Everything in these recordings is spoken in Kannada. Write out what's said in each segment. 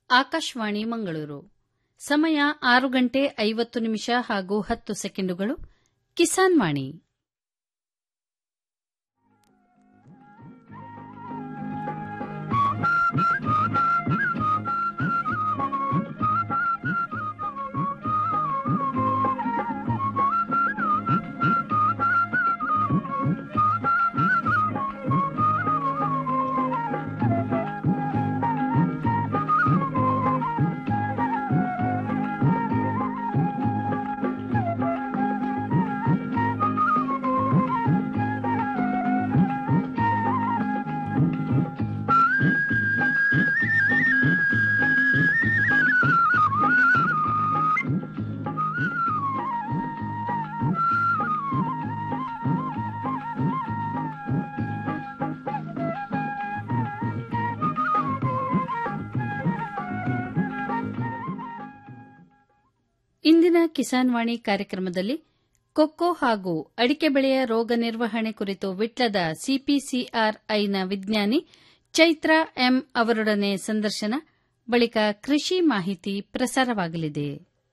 ಆಕಾಶವಾಣಿ ಮಂಗಳೂರು ಸಮಯ ಆರು ಗಂಟೆ ಐವತ್ತು ನಿಮಿಷ ಹಾಗೂ ಹತ್ತು ಸೆಕೆಂಡುಗಳು ಕಿಸಾನ್ ವಾಣಿ ಇಂದಿನ ಕಿಸಾನ್ ವಾಣಿ ಕಾರ್ಯಕ್ರಮದಲ್ಲಿ ಕೊಕ್ಕೋ ಹಾಗೂ ಅಡಿಕೆ ಬೆಳೆಯ ರೋಗ ನಿರ್ವಹಣೆ ಕುರಿತು ವಿಟ್ಲದ ಸಿಪಿಸಿಆರ್ಐನ ವಿಜ್ಞಾನಿ ಚೈತ್ರ ಎಂ ಅವರೊಡನೆ ಸಂದರ್ಶನ ಬಳಿಕ ಕೃಷಿ ಮಾಹಿತಿ ಪ್ರಸಾರವಾಗಲಿದೆ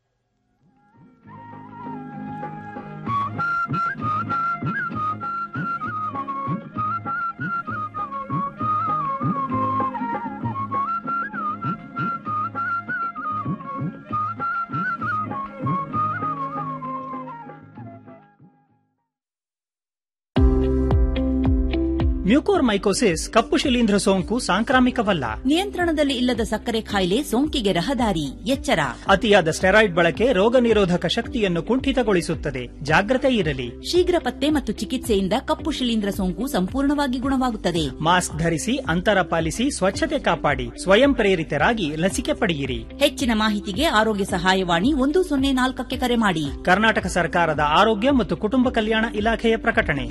ಮ್ಯೂಕೋರ್ಮೈಕೋಸಿಸ್ ಕಪ್ಪು ಶಿಲೀಂಧ್ರ ಸೋಂಕು ಸಾಂಕ್ರಾಮಿಕವಲ್ಲ ನಿಯಂತ್ರಣದಲ್ಲಿ ಇಲ್ಲದ ಸಕ್ಕರೆ ಕಾಯಿಲೆ ಸೋಂಕಿಗೆ ರಹದಾರಿ ಎಚ್ಚರ ಅತಿಯಾದ ಸ್ಟೆರಾಯ್ಡ್ ಬಳಕೆ ರೋಗ ನಿರೋಧಕ ಶಕ್ತಿಯನ್ನು ಕುಂಠಿತಗೊಳಿಸುತ್ತದೆ ಜಾಗ್ರತೆ ಇರಲಿ ಶೀಘ್ರ ಪತ್ತೆ ಮತ್ತು ಚಿಕಿತ್ಸೆಯಿಂದ ಕಪ್ಪು ಶಿಲೀಂಧ್ರ ಸೋಂಕು ಸಂಪೂರ್ಣವಾಗಿ ಗುಣವಾಗುತ್ತದೆ ಮಾಸ್ಕ್ ಧರಿಸಿ ಅಂತರ ಪಾಲಿಸಿ ಸ್ವಚ್ಛತೆ ಕಾಪಾಡಿ ಸ್ವಯಂ ಪ್ರೇರಿತರಾಗಿ ಲಸಿಕೆ ಪಡೆಯಿರಿ ಹೆಚ್ಚಿನ ಮಾಹಿತಿಗೆ ಆರೋಗ್ಯ ಸಹಾಯವಾಣಿ ಒಂದು ಸೊನ್ನೆ ನಾಲ್ಕಕ್ಕೆ ಕರೆ ಮಾಡಿ ಕರ್ನಾಟಕ ಸರ್ಕಾರದ ಆರೋಗ್ಯ ಮತ್ತು ಕುಟುಂಬ ಕಲ್ಯಾಣ ಇಲಾಖೆಯ ಪ್ರಕಟಣೆ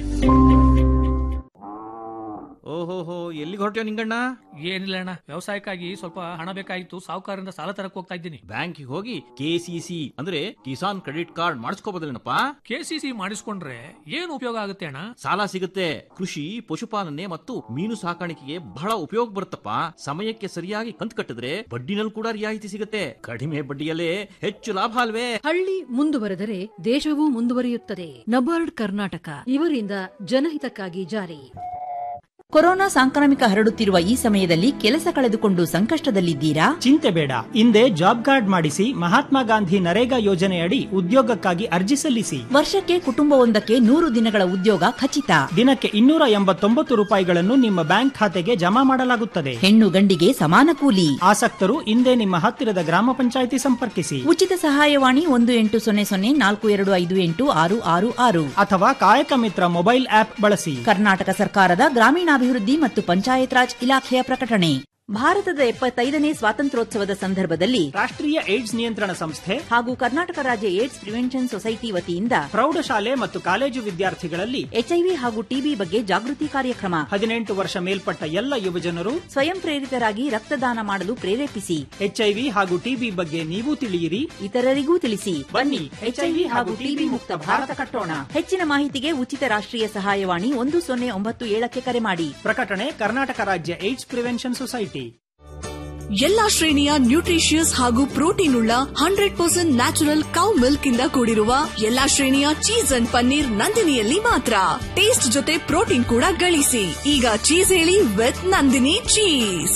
ಓಹೋಹೋ ಎಲ್ಲಿಗೆ ಹೊರಟ್ಯೋ ನಿಂಗಣ್ಣ ಏನಿಲ್ಲ ಅಣ್ಣ ವ್ಯವಸಾಯಕ್ಕಾಗಿ ಸ್ವಲ್ಪ ಹಣ ಬೇಕಾಗಿತ್ತು ಸಾಹುಕಾರರಿಂದ ಸಾಲ ತರಕ್ ಹೋಗ್ತಾ ಇದ್ದೀನಿ ಬ್ಯಾಂಕಿಗೆ ಹೋಗಿ ಕೆಸಿಸಿ ಅಂದ್ರೆ ಕಿಸಾನ್ ಕ್ರೆಡಿಟ್ ಕಾರ್ಡ್ ಮಾಡಿಸ್ಕೋಬೋದಲ್ಲೇನಪ್ಪ ಕೆಸಿಸಿ ಮಾಡಿಸ್ಕೊಂಡ್ರೆ ಏನು ಉಪಯೋಗ ಆಗುತ್ತೆ ಅಣ್ಣ ಸಾಲ ಸಿಗುತ್ತೆ ಕೃಷಿ ಪಶುಪಾಲನೆ ಮತ್ತು ಮೀನು ಸಾಕಾಣಿಕೆಗೆ ಬಹಳ ಉಪಯೋಗ ಬರುತ್ತಪ್ಪ ಸಮಯಕ್ಕೆ ಸರಿಯಾಗಿ ಕಂತು ಕಟ್ಟಿದ್ರೆ ಬಡ್ಡಿನಲ್ಲಿ ಕೂಡ ರಿಯಾಯಿತಿ ಸಿಗುತ್ತೆ ಕಡಿಮೆ ಬಡ್ಡಿಯಲ್ಲೇ ಹೆಚ್ಚು ಲಾಭ ಅಲ್ವೇ ಹಳ್ಳಿ ಮುಂದುವರೆದರೆ ದೇಶವೂ ಮುಂದುವರಿಯುತ್ತದೆ ನಬಾರ್ಡ್ ಕರ್ನಾಟಕ ಇವರಿಂದ ಜನಹಿತಕ್ಕಾಗಿ ಜಾರಿ ಕೊರೋನಾ ಸಾಂಕ್ರಾಮಿಕ ಹರಡುತ್ತಿರುವ ಈ ಸಮಯದಲ್ಲಿ ಕೆಲಸ ಕಳೆದುಕೊಂಡು ಸಂಕಷ್ಟದಲ್ಲಿದ್ದೀರಾ ಚಿಂತೆ ಬೇಡ ಹಿಂದೆ ಜಾಬ್ ಕಾರ್ಡ್ ಮಾಡಿಸಿ ಮಹಾತ್ಮ ಗಾಂಧಿ ನರೇಗಾ ಯೋಜನೆಯಡಿ ಉದ್ಯೋಗಕ್ಕಾಗಿ ಅರ್ಜಿ ಸಲ್ಲಿಸಿ ವರ್ಷಕ್ಕೆ ಕುಟುಂಬವೊಂದಕ್ಕೆ ನೂರು ದಿನಗಳ ಉದ್ಯೋಗ ಖಚಿತ ದಿನಕ್ಕೆ ಇನ್ನೂರ ಎಂಬತ್ತೊಂಬತ್ತು ರೂಪಾಯಿಗಳನ್ನು ನಿಮ್ಮ ಬ್ಯಾಂಕ್ ಖಾತೆಗೆ ಜಮಾ ಮಾಡಲಾಗುತ್ತದೆ ಹೆಣ್ಣು ಗಂಡಿಗೆ ಸಮಾನ ಕೂಲಿ ಆಸಕ್ತರು ಹಿಂದೆ ನಿಮ್ಮ ಹತ್ತಿರದ ಗ್ರಾಮ ಪಂಚಾಯಿತಿ ಸಂಪರ್ಕಿಸಿ ಉಚಿತ ಸಹಾಯವಾಣಿ ಒಂದು ಎಂಟು ಸೊನ್ನೆ ಸೊನ್ನೆ ನಾಲ್ಕು ಎರಡು ಐದು ಎಂಟು ಆರು ಆರು ಆರು ಅಥವಾ ಕಾಯಕ ಮಿತ್ರ ಮೊಬೈಲ್ ಆಪ್ ಬಳಸಿ ಕರ್ನಾಟಕ ಸರ್ಕಾರದ ಗ್ರಾಮೀಣಾಭಿವೃದ್ಧಿ ಮತ್ತು ಪಂಚಾಯತ್ ರಾಜ್ ಇಲಾಖೆಯ ಪ್ರಕಟಣೆ ಭಾರತದ ಎಪ್ಪತ್ತೈದನೇ ಸ್ವಾತಂತ್ರ್ಯೋತ್ಸವದ ಸಂದರ್ಭದಲ್ಲಿ ರಾಷ್ಟ್ರೀಯ ಏಡ್ಸ್ ನಿಯಂತ್ರಣ ಸಂಸ್ಥೆ ಹಾಗೂ ಕರ್ನಾಟಕ ರಾಜ್ಯ ಏಡ್ಸ್ ಪ್ರಿವೆನ್ಷನ್ ಸೊಸೈಟಿ ವತಿಯಿಂದ ಪ್ರೌಢಶಾಲೆ ಮತ್ತು ಕಾಲೇಜು ವಿದ್ಯಾರ್ಥಿಗಳಲ್ಲಿ ಎಚ್ಐವಿ ಹಾಗೂ ಟಿಬಿ ಬಗ್ಗೆ ಜಾಗೃತಿ ಕಾರ್ಯಕ್ರಮ ಹದಿನೆಂಟು ವರ್ಷ ಮೇಲ್ಪಟ್ಟ ಎಲ್ಲ ಯುವಜನರು ಸ್ವಯಂ ಪ್ರೇರಿತರಾಗಿ ರಕ್ತದಾನ ಮಾಡಲು ಪ್ರೇರೇಪಿಸಿ ಎಚ್ಐವಿ ಹಾಗೂ ಟಿಬಿ ಬಗ್ಗೆ ನೀವು ತಿಳಿಯಿರಿ ಇತರರಿಗೂ ತಿಳಿಸಿ ಬನ್ನಿ ಎಚ್ಐವಿ ಹಾಗೂ ಟಿಬಿ ಮುಕ್ತ ಭಾರತ ಕಟ್ಟೋಣ ಹೆಚ್ಚಿನ ಮಾಹಿತಿಗೆ ಉಚಿತ ರಾಷ್ಟ್ರೀಯ ಸಹಾಯವಾಣಿ ಒಂದು ಸೊನ್ನೆ ಒಂಬತ್ತು ಏಳಕ್ಕೆ ಕರೆ ಮಾಡಿ ಪ್ರಕಟಣೆ ಕರ್ನಾಟಕ ರಾಜ್ಯ ಏಡ್ಸ್ ಪ್ರಿವೆನ್ಷನ್ ಸೊಸೈಟಿ ಎಲ್ಲಾ ಶ್ರೇಣಿಯ ನ್ಯೂಟ್ರಿಷಿಯಸ್ ಹಾಗೂ ಪ್ರೋಟೀನ್ ಉಳ್ಳ hundred percent natural cow milk ಇಂದ ಕೂಡಿರುವ ಎಲ್ಲಾ ಶ್ರೇಣಿಯ ಚೀಸ್ ಅಂಡ್ ಪನ್ನೀರ್ ನಂದಿನಿಯಲ್ಲಿ ಮಾತ್ರ ಟೇಸ್ಟ್ ಜೊತೆ ಪ್ರೋಟೀನ್ ಕೂಡ ಗಳಿಸಿ ಈಗ ಚೀಸ್ ಹೇಳಿ ವಿತ್ ನಂದಿನಿ ಚೀಸ್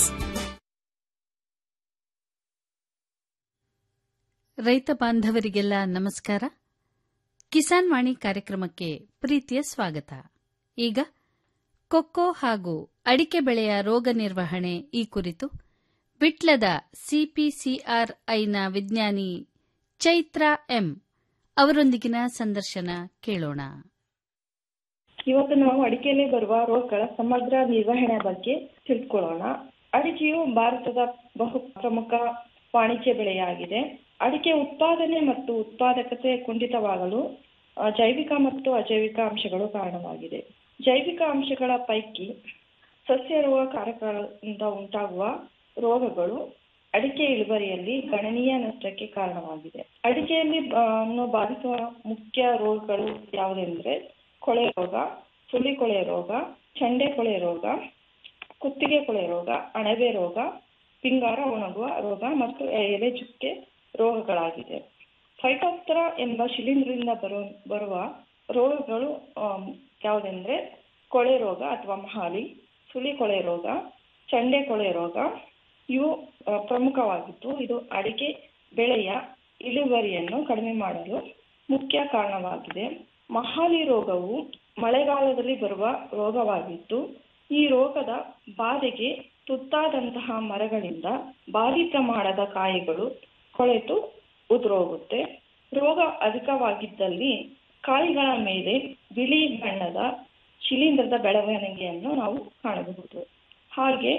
ರೈತ ಬಾಂಧವರಿಗೆಲ್ಲ ನಮಸ್ಕಾರ ಕಿಸಾನ್ ವಾಣಿ ಕಾರ್ಯಕ್ರಮಕ್ಕೆ ಪ್ರೀತಿಯ ಸ್ವಾಗತ ಈಗ ಕೊಕ್ಕೋ ಹಾಗೂ ಅಡಿಕೆ ಬೆಳೆಯ ರೋಗ ನಿರ್ವಹಣೆ ಈ ಕುರಿತು ವಿಟ್ಲದ ಸಿಪಿಸಿಆರ್ಐನ ವಿಜ್ಞಾನಿ ಚೈತ್ರ ಎಂ ಅವರೊಂದಿಗಿನ ಸಂದರ್ಶನ ಕೇಳೋಣ ಇವತ್ತು ನಾವು ಅಡಿಕೆಯಲ್ಲಿ ಬರುವ ರೋಗಗಳ ಸಮಗ್ರ ನಿರ್ವಹಣೆ ಬಗ್ಗೆ ತಿಳ್ಕೊಳ್ಳೋಣ ಅಡಿಕೆಯು ಭಾರತದ ಬಹು ಪ್ರಮುಖ ವಾಣಿಜ್ಯ ಬೆಳೆಯಾಗಿದೆ ಅಡಿಕೆ ಉತ್ಪಾದನೆ ಮತ್ತು ಉತ್ಪಾದಕತೆ ಕುಂಠಿತವಾಗಲು ಆ, ಜೈವಿಕ ಮತ್ತು ಅಜೈವಿಕ ಅಂಶಗಳು ಕಾರಣವಾಗಿದೆ ಜೈವಿಕ ಅಂಶಗಳ ಪೈಕಿ ಸಸ್ಯ ರೋಗ ಕಾರಕಗಳಿಂದ ಉಂಟಾಗುವ ರೋಗಗಳು ಅಡಿಕೆ ಇಳುವರಿಯಲ್ಲಿ ಗಣನೀಯ ನಷ್ಟಕ್ಕೆ ಕಾರಣವಾಗಿದೆ ಅಡಿಕೆಯಲ್ಲಿ ಆ, ಅನ್ನು ಬಾಧಿಸುವ ಮುಖ್ಯ ರೋಗಗಳು ಯಾವುದೆಂದ್ರೆ ಕೊಳೆ ರೋಗ ಸುಳಿ ಕೊಳೆ ರೋಗ ಚಂಡೆ ಕೊಳೆ ರೋಗ ಕುತ್ತಿಗೆ ಕೊಳೆ ರೋಗ ಅಣಬೆ ರೋಗ ಪಿಂಗಾರ ಒಣಗುವ ರೋಗ ಮತ್ತು ಎಲೆ ಚುಕ್ಕೆ ರೋಗಗಳಾಗಿದೆ ಫೈಟೋಪ್ತರಾ ಎಂಬ ಶಿಲೀಂಧ್ರದಿಂದ ಬರುವ ಬರುವ ರೋಗಗಳು ಆಮ್, ಯಾವುದೆಂದ್ರೆ ಕೊಳೆ ರೋಗ ಅಥವಾ ಮಹಾಲಿ ಸುಳಿ ಕೊಳೆ ರೋಗ ಚಂಡೆ ಕೊಳೆ ರೋಗ ಇವು ಆ, ಪ್ರಮುಖವಾಗಿದ್ದು ಇದು ಅಡಿಕೆ ಬೆಳೆಯ ಇಳುವರಿಯನ್ನು ಕಡಿಮೆ ಮಾಡಲು ಮುಖ್ಯ ಕಾರಣವಾಗಿದೆ ಮಹಾಲಿ ರೋಗವು ಮಳೆಗಾಲದಲ್ಲಿ ಬರುವ ರೋಗವಾಗಿದ್ದು ಈ ರೋಗದ ಬಾಧೆಗೆ ತುತ್ತಾದಂತಹ ಮರಗಳಿಂದ ಭಾರಿ ಪ್ರಮಾಣದ ಕಾಯಿಗಳು ಕೊಳೆತು ಉದುರೋಗುತ್ತೆ ರೋಗ ಅಧಿಕವಾಗಿದ್ದಲ್ಲಿ ಕಾಯಿಗಳ ಮೇಲೆ ಬಿಳಿ ಬಣ್ಣದ ಶಿಲೀಂಧ್ರದ ಬೆಳವಣಿಗೆಯನ್ನು ನಾವು ಕಾಣಬಹುದು ಹಾಗೆ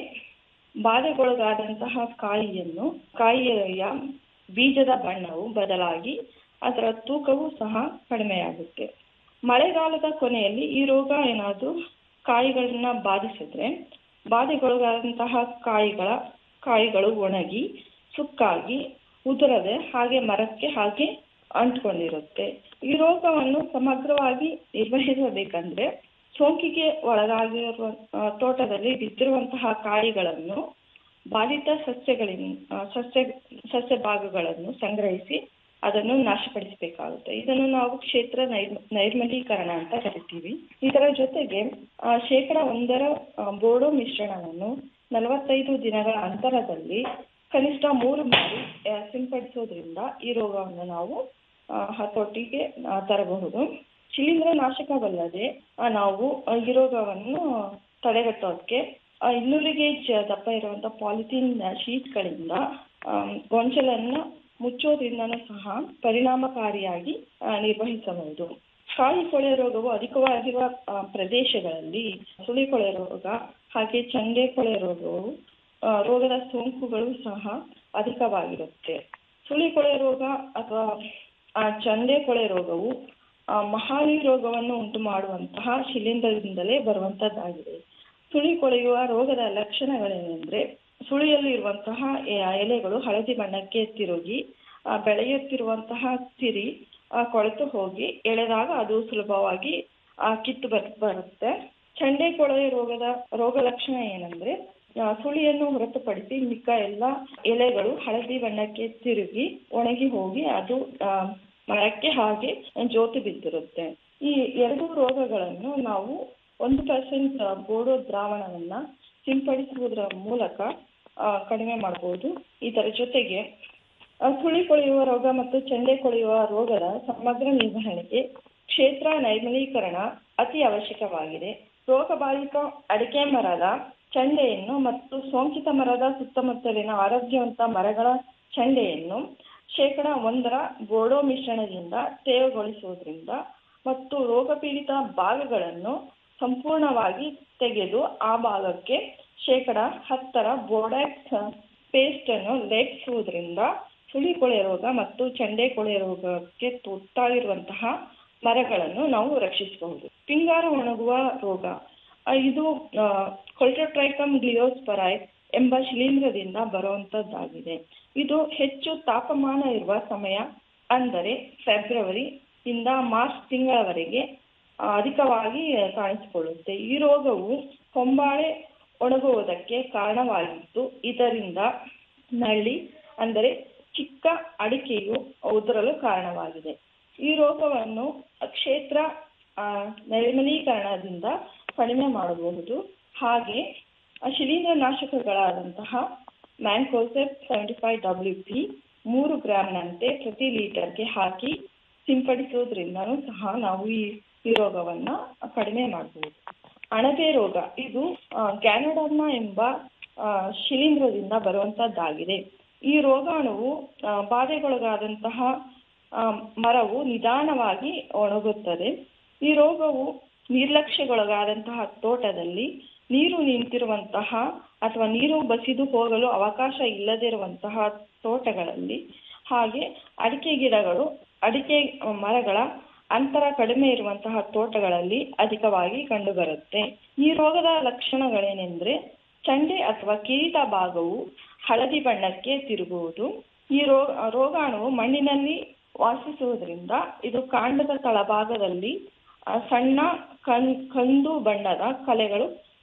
ಬಾಧೆಗೊಳಗಾದಂತಹ ಕಾಯಿಯನ್ನು ಕಾಯಿಯ ಬೀಜದ ಬಣ್ಣವು ಬದಲಾಗಿ ಅದರ ತೂಕವು ಸಹ ಕಡಿಮೆಯಾಗುತ್ತೆ ಮಳೆಗಾಲದ ಕೊನೆಯಲ್ಲಿ ಈ ರೋಗ ಏನಾದರೂ ಕಾಯಿಗಳನ್ನ ಬಾಧಿಸಿದ್ರೆ ಬಾಧೆಗೊಳಗಾದಂತಹ ಕಾಯಿಗಳ ಕಾಯಿಗಳು ಒಣಗಿ ಸುಕ್ಕಾಗಿ ಉದುರದೆ ಹಾಗೆ ಮರಕ್ಕೆ ಹಾಗೆ ಅಂಟ್ಕೊಂಡಿರುತ್ತೆ ಈ ರೋಗವನ್ನು ಸಮಗ್ರವಾಗಿ ನಿರ್ವಹಿಸಬೇಕಂದ್ರೆ ಸೋಂಕಿಗೆ ಒಳಗಾಗಿರುವ ಆ, ತೋಟದಲ್ಲಿ ಬಿದ್ದಿರುವಂತಹ ಕಾಯಿಗಳನ್ನು ಬಾಧಿತ ಸಸ್ಯಗಳಿಂದ ಆ, ಸಸ್ಯ ಸಸ್ಯ ಭಾಗಗಳನ್ನು ಸಂಗ್ರಹಿಸಿ ಅದನ್ನು ನಾಶಪಡಿಸಬೇಕಾಗುತ್ತೆ ಇದನ್ನು ನಾವು ಕ್ಷೇತ್ರ ನೈರ್- ನೈರ್ಮಲೀಕರಣ ಅಂತ ಕರಿತೀವಿ ಇದರ ಜೊತೆಗೆ ಆ, ಶೇಕಡ ಒಂದರ ಆ, ಬೋಡೋ ಮಿಶ್ರಣವನ್ನು ನಲವತ್ತೈದು ದಿನಗಳ ಅಂತರದಲ್ಲಿ ಕನಿಷ್ಠ ಮೂರು ಬಾರಿ ಆ, ಸಿಂಪಡಿಸೋದ್ರಿಂದ ಈ ರೋಗವನ್ನು ನಾವು ಆ, ಹತೋಟಿಗೆ ಆ, ತರಬಹುದು ಶಿಲೀಂಧ್ರ ನಾಶಕವಲ್ಲದೆ ಆ, ನಾವು ಆ, ಈ ರೋಗವನ್ನು ತಡೆಗಟ್ಟೋದಕ್ಕೆ ಆ, ಇನ್ನೂರು ಗೇಜ್ ದಪ್ಪ ಇರುವಂತ ಪಾಲಿಥೀನ್ ಶೀಟ್ಗಳಿಂದ ಆಮ್, ಗೊಂಚಲನ್ನ ಮುಚ್ಚೋದ್ರಿಂದನೂ ಸಹ ಪರಿಣಾಮಕಾರಿಯಾಗಿ ಆ, ನಿರ್ವಹಿಸಬಹುದು ಕಾಯಿ ಕೊಳೆ ರೋಗವು ಅಧಿಕವಾಗಿರುವ ಆ, ಪ್ರದೇಶಗಳಲ್ಲಿ ಸುಳಿ ಕೊಳೆ ರೋಗ ಹಾಗೆ ಚಂಡೆ ಕೊಳೆ ರೋಗವು ಆ, ರೋಗದ ಸೋಂಕುಗಳು ಸಹ ಅಧಿಕವಾಗಿರುತ್ತೆ ಸುಳಿ ಕೊಳೆ ರೋಗ ಅಥವಾ ಆ, ಚಂಡೆ ಕೊಳೆ ರೋಗವು ಆ, ಮಹಾಲಿ ರೋಗವನ್ನು ಉಂಟು ಮಾಡುವಂತಹ ಶಿಲೀಂಧ್ರದಿಂದಲೇ ಬರುವಂತದ್ದಾಗಿದೆ ಸುಳಿ ಕೊಳೆಯುವ ರೋಗದ ಲಕ್ಷಣಗಳೇನೆಂದ್ರೆ ಸುಳಿಯಲ್ಲಿ ಇರುವಂತಹ ಎ- ಎಲೆಗಳು ಹಳದಿ ಬಣ್ಣಕ್ಕೆ ತಿರುಗಿ ಆ, ಬೆಳೆಯುತ್ತಿರುವಂತಹ ಸಿರಿ ಆ, ಕೊಳೆತು ಹೋಗಿ ಎಳೆದಾಗ ಅದು ಸುಲಭವಾಗಿ ಆ, ಕಿತ್ತು ಬರ್ ಬರುತ್ತೆ ಚಂಡೆ ಕೊಳೆ ರೋಗದ ರೋಗ ಲಕ್ಷಣ ಏನಂದ್ರೆ ಆ, ಸುಳಿಯನ್ನು ಹೊರತುಪಡಿಸಿ ಮಿಕ್ಕ ಎಲ್ಲ ಎಲೆಗಳು ಹಳದಿ ಬಣ್ಣಕ್ಕೆ ತಿರುಗಿ ಒಣಗಿ ಹೋಗಿ ಅದು ಆ, ಮರಕ್ಕೆ ಹಾಗೆ ಜೋತು ಬಿದ್ದಿರುತ್ತೆ ಈ ಎರಡು ರೋಗಗಳನ್ನು ನಾವು ಒಂದು ಪರ್ಸೆಂಟ್ ಬೋಡೋ ದ್ರಾವಣವನ್ನ ಸಿಂಪಡಿಸುವುದರ ಮೂಲಕ ಆ, ಕಡಿಮೆ ಮಾಡಬಹುದು ಇದರ ಜೊತೆಗೆ ಆ, ಸುಳಿ ಕೊಳೆಯುವ ರೋಗ ಮತ್ತು ಚೆಂಡೆ ಕೊಳೆಯುವ ರೋಗದ ಸಮಗ್ರ ನಿರ್ವಹಣೆಗೆ ಕ್ಷೇತ್ರ ನೈರ್ಮಲೀಕರಣ ಅತಿ ಅವಶ್ಯಕವಾಗಿದೆ ರೋಗಬಾಧಿತ ಅಡಿಕೆ ಮರದ ಚಂಡೆಯನ್ನು ಮತ್ತು ಸೋಂಕಿತ ಮರದ ಸುತ್ತಮುತ್ತಲಿನ ಆರೋಗ್ಯವಂತ ಮರಗಳ ಚಂಡೆಯನ್ನು ಶೇಕಡ ಒಂದರ ಬೋಡೋ ಮಿಶ್ರಣದಿಂದ ತೇವಗೊಳಿಸುವುದರಿಂದ ಮತ್ತು ರೋಗಪೀಡಿತ ಭಾಗಗಳನ್ನು ಸಂಪೂರ್ಣವಾಗಿ ತೆಗೆದು ಆ ಭಾಗಕ್ಕೆ ಶೇಕಡ ಹತ್ತರ ಬೋರ್ಡ್ಯಾಕ್ಸ್ ಪೇಸ್ಟ್ ಅನ್ನು ಲೇಪಿಸುವುದರಿಂದ ಸುಳಿ ಕೊಳೆ ರೋಗ ಮತ್ತು ಚಂಡೆ ಕೊಳೆ ರೋಗಕ್ಕೆ ತುತ್ತಾಗಿರುವಂತಹ ಮರಗಳನ್ನು ನಾವು ರಕ್ಷಿಸಬಹುದು ಪಿಂಗಾರ ಒಣಗುವ ರೋಗ ಆ, ಇದು ಕೊಲ್ಟೋಟ್ರೈಕಮ್ ಗ್ಲಿಯೋಸ್ಪರೈ ಎಂಬ ಶಿಲೀಂಧ್ರದಿಂದ ಬರುವಂತದ್ದಾಗಿದೆ ಇದು ಹೆಚ್ಚು ತಾಪಮಾನ ಇರುವ ಸಮಯ ಅಂದರೆ ಫೆಬ್ರವರಿ ಇಂದ ಮಾರ್ಚ್ ತಿಂಗಳವರೆಗೆ ಆ, ಅಧಿಕವಾಗಿ ಕಾಣಿಸಿಕೊಳ್ಳುತ್ತೆ ಈ ರೋಗವು ಹೊಂಬಾಳೆ ಒಣಗುವುದಕ್ಕೆ ಕಾರಣವಾಗಿದ್ದು ಇದರಿಂದ ನಳ್ಳಿ ಅಂದರೆ ಚಿಕ್ಕ ಅಡಿಕೆಯು ಉದುರಲು ಕಾರಣವಾಗಿದೆ ಈ ರೋಗವನ್ನು ಕ್ಷೇತ್ರ ಆ, ನೈರ್ಮಲೀಕರಣದಿಂದ ಕಡಿಮೆ ಮಾಡಬಹುದು ಹಾಗೆ ಆ ಶಿಲೀಂಧ್ರ ನಾಶಕಗಳಾದಂತಹ mancozeb seventy five W P ಮೂರು ಗ್ರಾಂನಂತೆ ಪ್ರತಿ ಲೀಟರ್ಗೆ ಹಾಕಿ ಸಿಂಪಡಿಸೋದ್ರಿಂದನೂ ಸಹ ನಾವು ಈ ಈ ರೋಗವನ್ನ ಕಡಿಮೆ ಮಾಡಬಹುದು ಅಣಬೆ ರೋಗ ಇದು ಗ್ಯಾನೋಡರ್ಮಾ ಎಂಬ ಆ, ಶಿಲೀಂಧ್ರದಿಂದ ಬರುವಂತದ್ದಾಗಿದೆ ಈ ರೋಗಾಣುವು ಆ, ಬಾಧೆಗೊಳಗಾದಂತಹ ಆ, ಮರವು ನಿಧಾನವಾಗಿ ಒಣಗುತ್ತದೆ ಈ ರೋಗವು ನಿರ್ಲಕ್ಷ್ಯಗೊಳಗಾದಂತಹ ತೋಟದಲ್ಲಿ ನೀರು ನಿಂತಿರುವಂತಹ ಅಥವಾ ನೀರು ಬಸಿದು ಹೋಗಲು ಅವಕಾಶ ಇಲ್ಲದಿರುವಂತಹ ತೋಟಗಳಲ್ಲಿ ಹಾಗೆ ಅಡಿಕೆ ಗಿಡಗಳು ಅಡಿಕೆ ಮರಗಳ ಅಂತರ ಕಡಿಮೆ ಇರುವಂತಹ ತೋಟಗಳಲ್ಲಿ ಅಧಿಕವಾಗಿ ಕಂಡುಬರುತ್ತೆ ಈ ರೋಗದ ಲಕ್ಷಣಗಳೇನೆಂದ್ರೆ ಚಂಡೆ ಅಥವಾ ಕಿರೀಟ ಭಾಗವು ಹಳದಿ ಬಣ್ಣಕ್ಕೆ ತಿರುಗುವುದು ಈ ರೋ ರೋಗಾಣುವು ಮಣ್ಣಿನಲ್ಲಿ ವಾಸಿಸುವುದರಿಂದ ಇದು ಕಾಂಡದ ತಳಭಾಗದಲ್ಲಿ ಆ, ಸಣ್ಣ ಕಣ್ ಕಂದು ಬಣ್ಣದ ಕಲೆಗಳು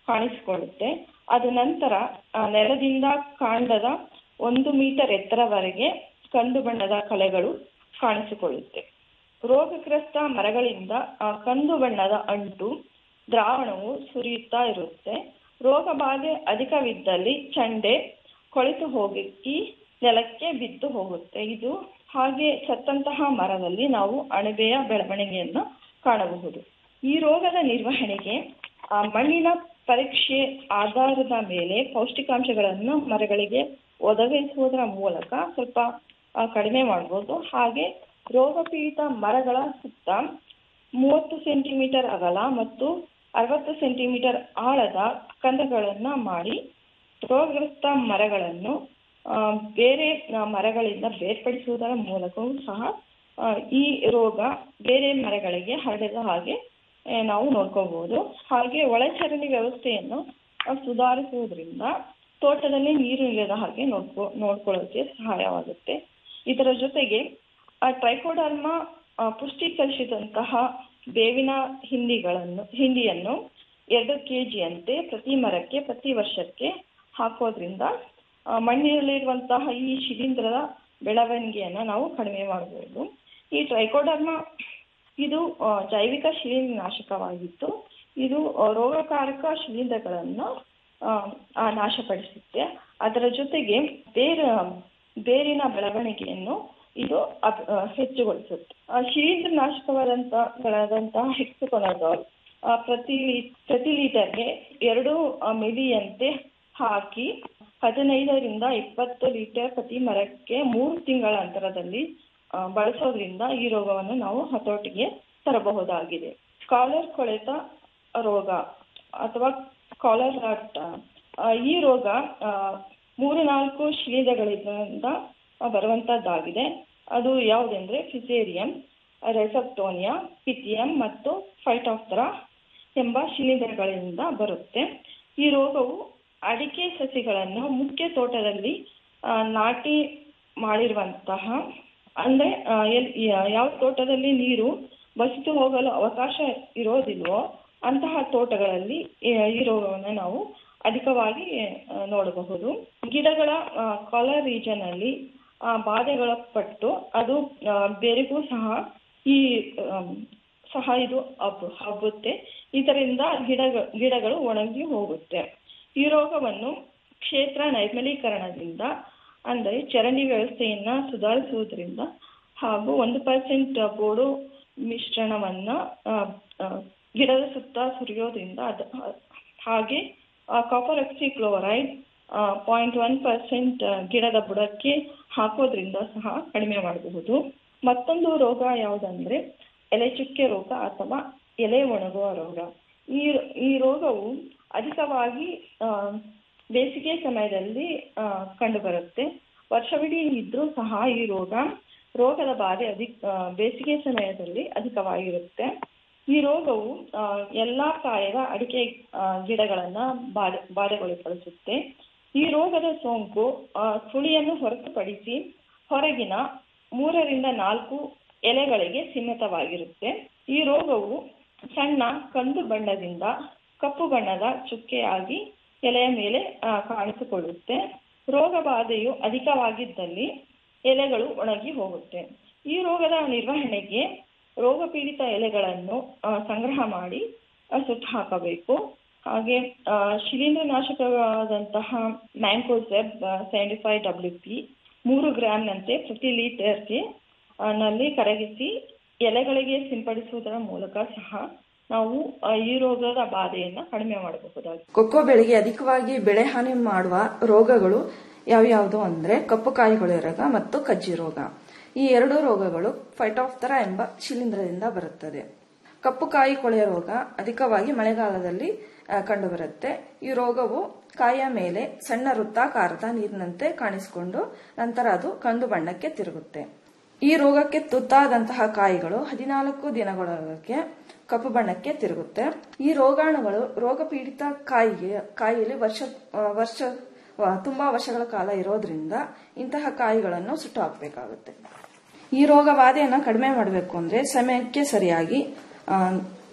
ಕಾಣಿಸಿಕೊಳ್ಳುತ್ತೆ ಅದು ನಂತರ ಆ, ನೆಲದಿಂದ ಕಾಂಡದ ಒಂದು ಮೀಟರ್ ಎತ್ತರವರೆಗೆ ಕಂದು ಬಣ್ಣದ ಕಲೆಗಳು ಕಾಣಿಸಿಕೊಳ್ಳುತ್ತೆ ರೋಗಗ್ರಸ್ತ ಮರಗಳಿಂದ ಆ, ಕಂದು ಬಣ್ಣದ ಅಂಟು ದ್ರಾವಣವು ಸುರಿಯುತ್ತಾ ಇರುತ್ತೆ ರೋಗ ಬಾಧೆ ಅಧಿಕವಿದ್ದಲ್ಲಿ ಚಂಡೆ ಕೊಳೆತು ಹೋಗಿ ಈ ನೆಲಕ್ಕೆ ಬಿದ್ದು ಹೋಗುತ್ತೆ ಇದು ಹಾಗೆ ಸತ್ತಂತಹ ಮರದಲ್ಲಿ ನಾವು ಅಣಬೆಯ ಬೆಳವಣಿಗೆಯನ್ನು ಕಾಣಬಹುದು ಈ ರೋಗದ ನಿರ್ವಹಣೆಗೆ ಆ, ಮಣ್ಣಿನ ಪರೀಕ್ಷೆ ಆಧಾರದ ಮೇಲೆ ಪೌಷ್ಟಿಕಾಂಶಗಳನ್ನು ಮರಗಳಿಗೆ ಒದಗಿಸುವುದರ ಮೂಲಕ ಸ್ವಲ್ಪ ಆ, ಕಡಿಮೆ ಮಾಡಬಹುದು ಹಾಗೆ ರೋಗಪೀಡಿತ ಮರಗಳ ಸುತ್ತ ಮೂವತ್ತು ಸೆಂಟಿಮೀಟರ್ ಅಗಲ ಮತ್ತು ಅರವತ್ತು ಸೆಂಟಿಮೀಟರ್ ಆಳದ ಕಂದಗಳನ್ನ ಮಾಡಿ ರೋಗಗ್ರಸ್ತ ಮರಗಳನ್ನು ಆ, ಬೇರೆ ಆ, ಮರಗಳಿಂದ ಬೇರ್ಪಡಿಸುವುದರ ಮೂಲಕವೂ ಸಹ ಆ, ಈ ರೋಗ ಬೇರೆ ಮರಗಳಿಗೆ ಹರಡದ ಹಾಗೆ ಆ, ನಾವು ನೋಡ್ಕೋಬಹುದು ಹಾಗೆ ಒಳಚರಂಡಿ ವ್ಯವಸ್ಥೆಯನ್ನು ಆ, ಸುಧಾರಿಸುವುದರಿಂದ ತೋಟದಲ್ಲಿ ನೀರು ನಿಲ್ಲದ ಹಾಗೆ ನೋಡ್ಕೊ ನೋಡ್ಕೊಳ್ಳೋಕೆ ಸಹಾಯವಾಗುತ್ತೆ ಇದರ ಜೊತೆಗೆ ಆ ಟ್ರೈಕೋಡರ್ಮ ಆ, ಪುಷ್ಟೀಕರಿಸಿದಂತಹ ಬೇವಿನ ಹಿಂಡಿಗಳನ್ನು ಹಿಂಡಿಯನ್ನು ಎರಡು ಕೆಜಿಯಂತೆ ಪ್ರತಿ ಮರಕ್ಕೆ ಪ್ರತಿ ವರ್ಷಕ್ಕೆ ಹಾಕೋದ್ರಿಂದ ಆ, ಮಣ್ಣಿನಲ್ಲಿರುವಂತಹ ಈ ಶಿಲೀಂಧ್ರದ ಬೆಳವಣಿಗೆಯನ್ನು ನಾವು ಕಡಿಮೆ ಮಾಡಬಹುದು ಈ ಟ್ರೈಕೋಡರ್ಮ ಇದು ಆ, ಜೈವಿಕ ಶಿಲೀಂಧ್ರನಾಶಕವಾಗಿತ್ತು ಇದು ಆ, ರೋಗಕಾರಕ ಶಿಲೀಂಧ್ರಗಳನ್ನು ಆ, ಆ, ನಾಶಪಡಿಸುತ್ತೆ ಅದರ ಜೊತೆಗೆ ಬೇರ ಬೇರಿನ ಬೆಳವಣಿಗೆಯನ್ನು ಇದು ಅಬ್- ಆ, ಹೆಚ್ಚುಗೊಳಿಸುತ್ತೆ ಆ, ಶಿಲೀಂಧ್ರನಾಶಕವಾದಂತಹ ಹೆಕ್ಸಕೊನಜಾಲ್ ಆ, ಪ್ರತಿ ಲೀ- ಪ್ರತಿ ಲೀಟರ್ಗೆ ಎರಡು ಆ, ಮಿಲಿಯಂತೆ ಹಾಕಿ ಹದಿನೈದರಿಂದ ಇಪ್ಪತ್ತು ಲೀಟರ್ ಪ್ರತಿ ಮರಕ್ಕೆ ಮೂರು ತಿಂಗಳ ಅಂತರದಲ್ಲಿ ಆ, ಬಳಸೋದ್ರಿಂದ ಈ ರೋಗವನ್ನು ನಾವು ಹತೋಟಿಗೆ ತರಬಹುದಾಗಿದೆ ಕಾಲರ್ ಕೊಳೆತ ರೋಗ ಅಥವಾ ಕಾಲರ್ ರಾಟ್ ಆ, ಈ ರೋಗ ಆ, ಮೂರು ನಾಲ್ಕು ಶಿಲೀಂಧ್ರಗಳಿಂದ ಬರುವಂತದ್ದಾಗಿದೆ ಅದು ಯಾವುದೆಂದ್ರೆ ಫಿಸೇರಿಯಂ ರೆಸಪ್ಟೋನಿಯಾ ಪಿಥಿಯಂ ಮತ್ತು ಫೈಟಾಫ್ತರಾ ಎಂಬ ಶಿಲೀಂಧ್ರಗಳಿಂದ ಬರುತ್ತೆ ಈ ರೋಗವು ಅಡಿಕೆ ಸಸಿಗಳನ್ನು ಮುಖ್ಯ ತೋಟದಲ್ಲಿ ಆ, ನಾಟಿ ಮಾಡಿರುವಂತಹ ಅಂದ್ರೆ ಆ, ಎಲ್- ಯಾ- ಯಾವ ತೋಟದಲ್ಲಿ ನೀರು ಬಸಿದು ಹೋಗಲು ಅವಕಾಶ ಇರೋದಿಲ್ವೋ ಅಂತಹ ತೋಟಗಳಲ್ಲಿ ಈ ಈ ರೋಗವನ್ನು ನಾವು ಅಧಿಕವಾಗಿ ಆ, ನೋಡಬಹುದು ಗಿಡಗಳ ಕಾಲರ್ ರೀಜನ್ ಅಲ್ಲಿ ಆ, ಬಾಧೆಗೊಳಪಟ್ಟು ಅದು ಆ, ಬೇರಿಗೂ ಸಹ ಈ ಆಮ್, ಸಹ ಇದು ಹಬ್ಬ ಹಬ್ಬುತ್ತೆ ಇದರಿಂದ ಗಿಡಗ ಗಿಡಗಳು ಒಣಗಿ ಹೋಗುತ್ತೆ ಈ ರೋಗವನ್ನು ಕ್ಷೇತ್ರ ನೈರ್ಮಲೀಕರಣದಿಂದ ಅಂದರೆ ಚರಂಡಿ ವ್ಯವಸ್ಥೆಯನ್ನ ಸುಧಾರಿಸುವುದರಿಂದ ಹಾಗೂ ಒಂದು ಪರ್ಸೆಂಟ್ ಬೋಡು ಮಿಶ್ರಣವನ್ನ ಆ, ಆ, ಗಿಡದ ಸುತ್ತ ಸುರಿಯೋದ್ರಿಂದ ಅದ ಹಾಗೆ copper oxychloride point one percent ಗಿಡದ ಬುಡಕ್ಕೆ ಹಾಕೋದ್ರಿಂದ ಸಹ ಕಡಿಮೆ ಮಾಡಬಹುದು ಮತ್ತೊಂದು ರೋಗ ಯಾವುದಂದ್ರೆ ಎಲೆ ಚುಕ್ಕೆ ರೋಗ ಅಥವಾ ಎಲೆ ಒಣಗುವ ರೋಗ ಈ ಈ ರೋಗವು ಅಧಿಕವಾಗಿ ಆ, ಬೇಸಿಗೆ ಸಮಯದಲ್ಲಿ ಆ, ಕಂಡುಬರುತ್ತೆ ವರ್ಷವಿಡೀ ಇದ್ರೂ ಸಹ ಈ ರೋಗ ರೋಗದ ಬಾಧೆ ಅಧಿಕ ಆ, ಬೇಸಿಗೆ ಸಮಯದಲ್ಲಿ ಅಧಿಕವಾಗಿರುತ್ತೆ ಈ ರೋಗವು ಆ, ಎಲ್ಲಾ ಪ್ರಾಯದ ಅಡಿಕೆ ಆ, ಗಿಡಗಳನ್ನ ಬಾಧೆ ಬಾಧೆಗೊಳಪಡಿಸುತ್ತೆ ಈ ರೋಗದ ಸೋಂಕು ಆ, ಸುಳಿಯನ್ನು ಹೊರತುಪಡಿಸಿ ಹೊರಗಿನ ಮೂರರಿಂದ ನಾಲ್ಕು ಎಲೆಗಳಿಗೆ ಸೀಮಿತವಾಗಿರುತ್ತೆ ಈ ರೋಗವು ಸಣ್ಣ ಕಂದು ಬಣ್ಣದಿಂದ ಕಪ್ಪು ಬಣ್ಣದ ಚುಕ್ಕೆಯಾಗಿ ಎಲೆಯ ಮೇಲೆ ಆ, ಕಾಣಿಸಿಕೊಳ್ಳುತ್ತೆ ರೋಗ ಬಾಧೆಯು ಅಧಿಕವಾಗಿದ್ದಲ್ಲಿ ಎಲೆಗಳು ಒಣಗಿ ಹೋಗುತ್ತೆ ಈ ರೋಗದ ನಿರ್ವಹಣೆಗೆ ರೋಗ ಪೀಡಿತ ಎಲೆಗಳನ್ನು ಆ, ಸಂಗ್ರಹ ಮಾಡಿ ಆ, ಸುಟ್ಟು ಹಾಕಬೇಕು ಹಾಗೆ ಆ, ಶಿಲೀಂಧ್ರನಾಶಕವಾದಂತಹ mancozeb seventy five W P ಮೂರು ಗ್ರಾಂನಂತೆ ಪ್ರತಿ ಲೀಟರ್ಗೆ ಆ, ನಲ್ಲಿ ಕರಗಿಸಿ ಎಲೆಗಳಿಗೆ ಸಿಂಪಡಿಸುವುದರ ಮೂಲಕ ಸಹ ನಾವು ಆ, ಈ ರೋಗದ ಬಾಧೆಯನ್ನ ಕಡಿಮೆ ಮಾಡಬಹುದಾಗಿದೆ ಕೊಕ್ಕೋ ಬೆಳೆಗೆ ಅಧಿಕವಾಗಿ ಬೆಳೆ ಹಾನಿ ಮಾಡುವ ರೋಗಗಳು ಯಾವ್ಯಾವುದು ಅಂದ್ರೆ ಕಪ್ಪು ಕಾಯಿಗಳು ರೋಗ ಮತ್ತು ಕಜ್ಜಿ ರೋಗ ಈ ಎರಡು ರೋಗಗಳು ಫೈಟಾಫ್ತರ ಎಂಬ ಶಿಲೀಂಧ್ರದಿಂದ ಬರುತ್ತದೆ ಕಪ್ಪು ಕಾಯಿ ಕೊಳೆಯ ರೋಗ ಅಧಿಕವಾಗಿ ಮಳೆಗಾಲದಲ್ಲಿ ಆ, ಕಂಡುಬರುತ್ತೆ ಈ ರೋಗವು ಕಾಯಿಯ ಮೇಲೆ ಸಣ್ಣ ವೃತ್ತಾಕಾರದ ನೀರಿನಂತೆ ಕಾಣಿಸಿಕೊಂಡು ನಂತರ ಅದು ಕಂದು ಬಣ್ಣಕ್ಕೆ ತಿರುಗುತ್ತೆ ಈ ರೋಗಕ್ಕೆ ತುತ್ತಾದಂತಹ ಕಾಯಿಗಳು ಹದಿನಾಲ್ಕು ದಿನಗಳೊಳಗೆ ಕಪ್ಪು ಬಣ್ಣಕ್ಕೆ ತಿರುಗುತ್ತೆ ಈ ರೋಗಾಣುಗಳು ರೋಗ ಪೀಡಿತ ಕಾಯಿಗೆ ಕಾಯಿಯಲ್ಲಿ ವರ್ಷ ಆ, ವರ್ಷ ಆ, ತುಂಬಾ ವರ್ಷಗಳ ಕಾಲ ಇರೋದ್ರಿಂದ ಇಂತಹ ಕಾಯಿಗಳನ್ನು ಸುಟ್ಟು ಹಾಕಬೇಕಾಗುತ್ತೆ ಈ ರೋಗ ಬಾಧೆಯನ್ನು ಕಡಿಮೆ ಮಾಡಬೇಕು ಅಂದ್ರೆ ಸಮಯಕ್ಕೆ ಸರಿಯಾಗಿ ಆ,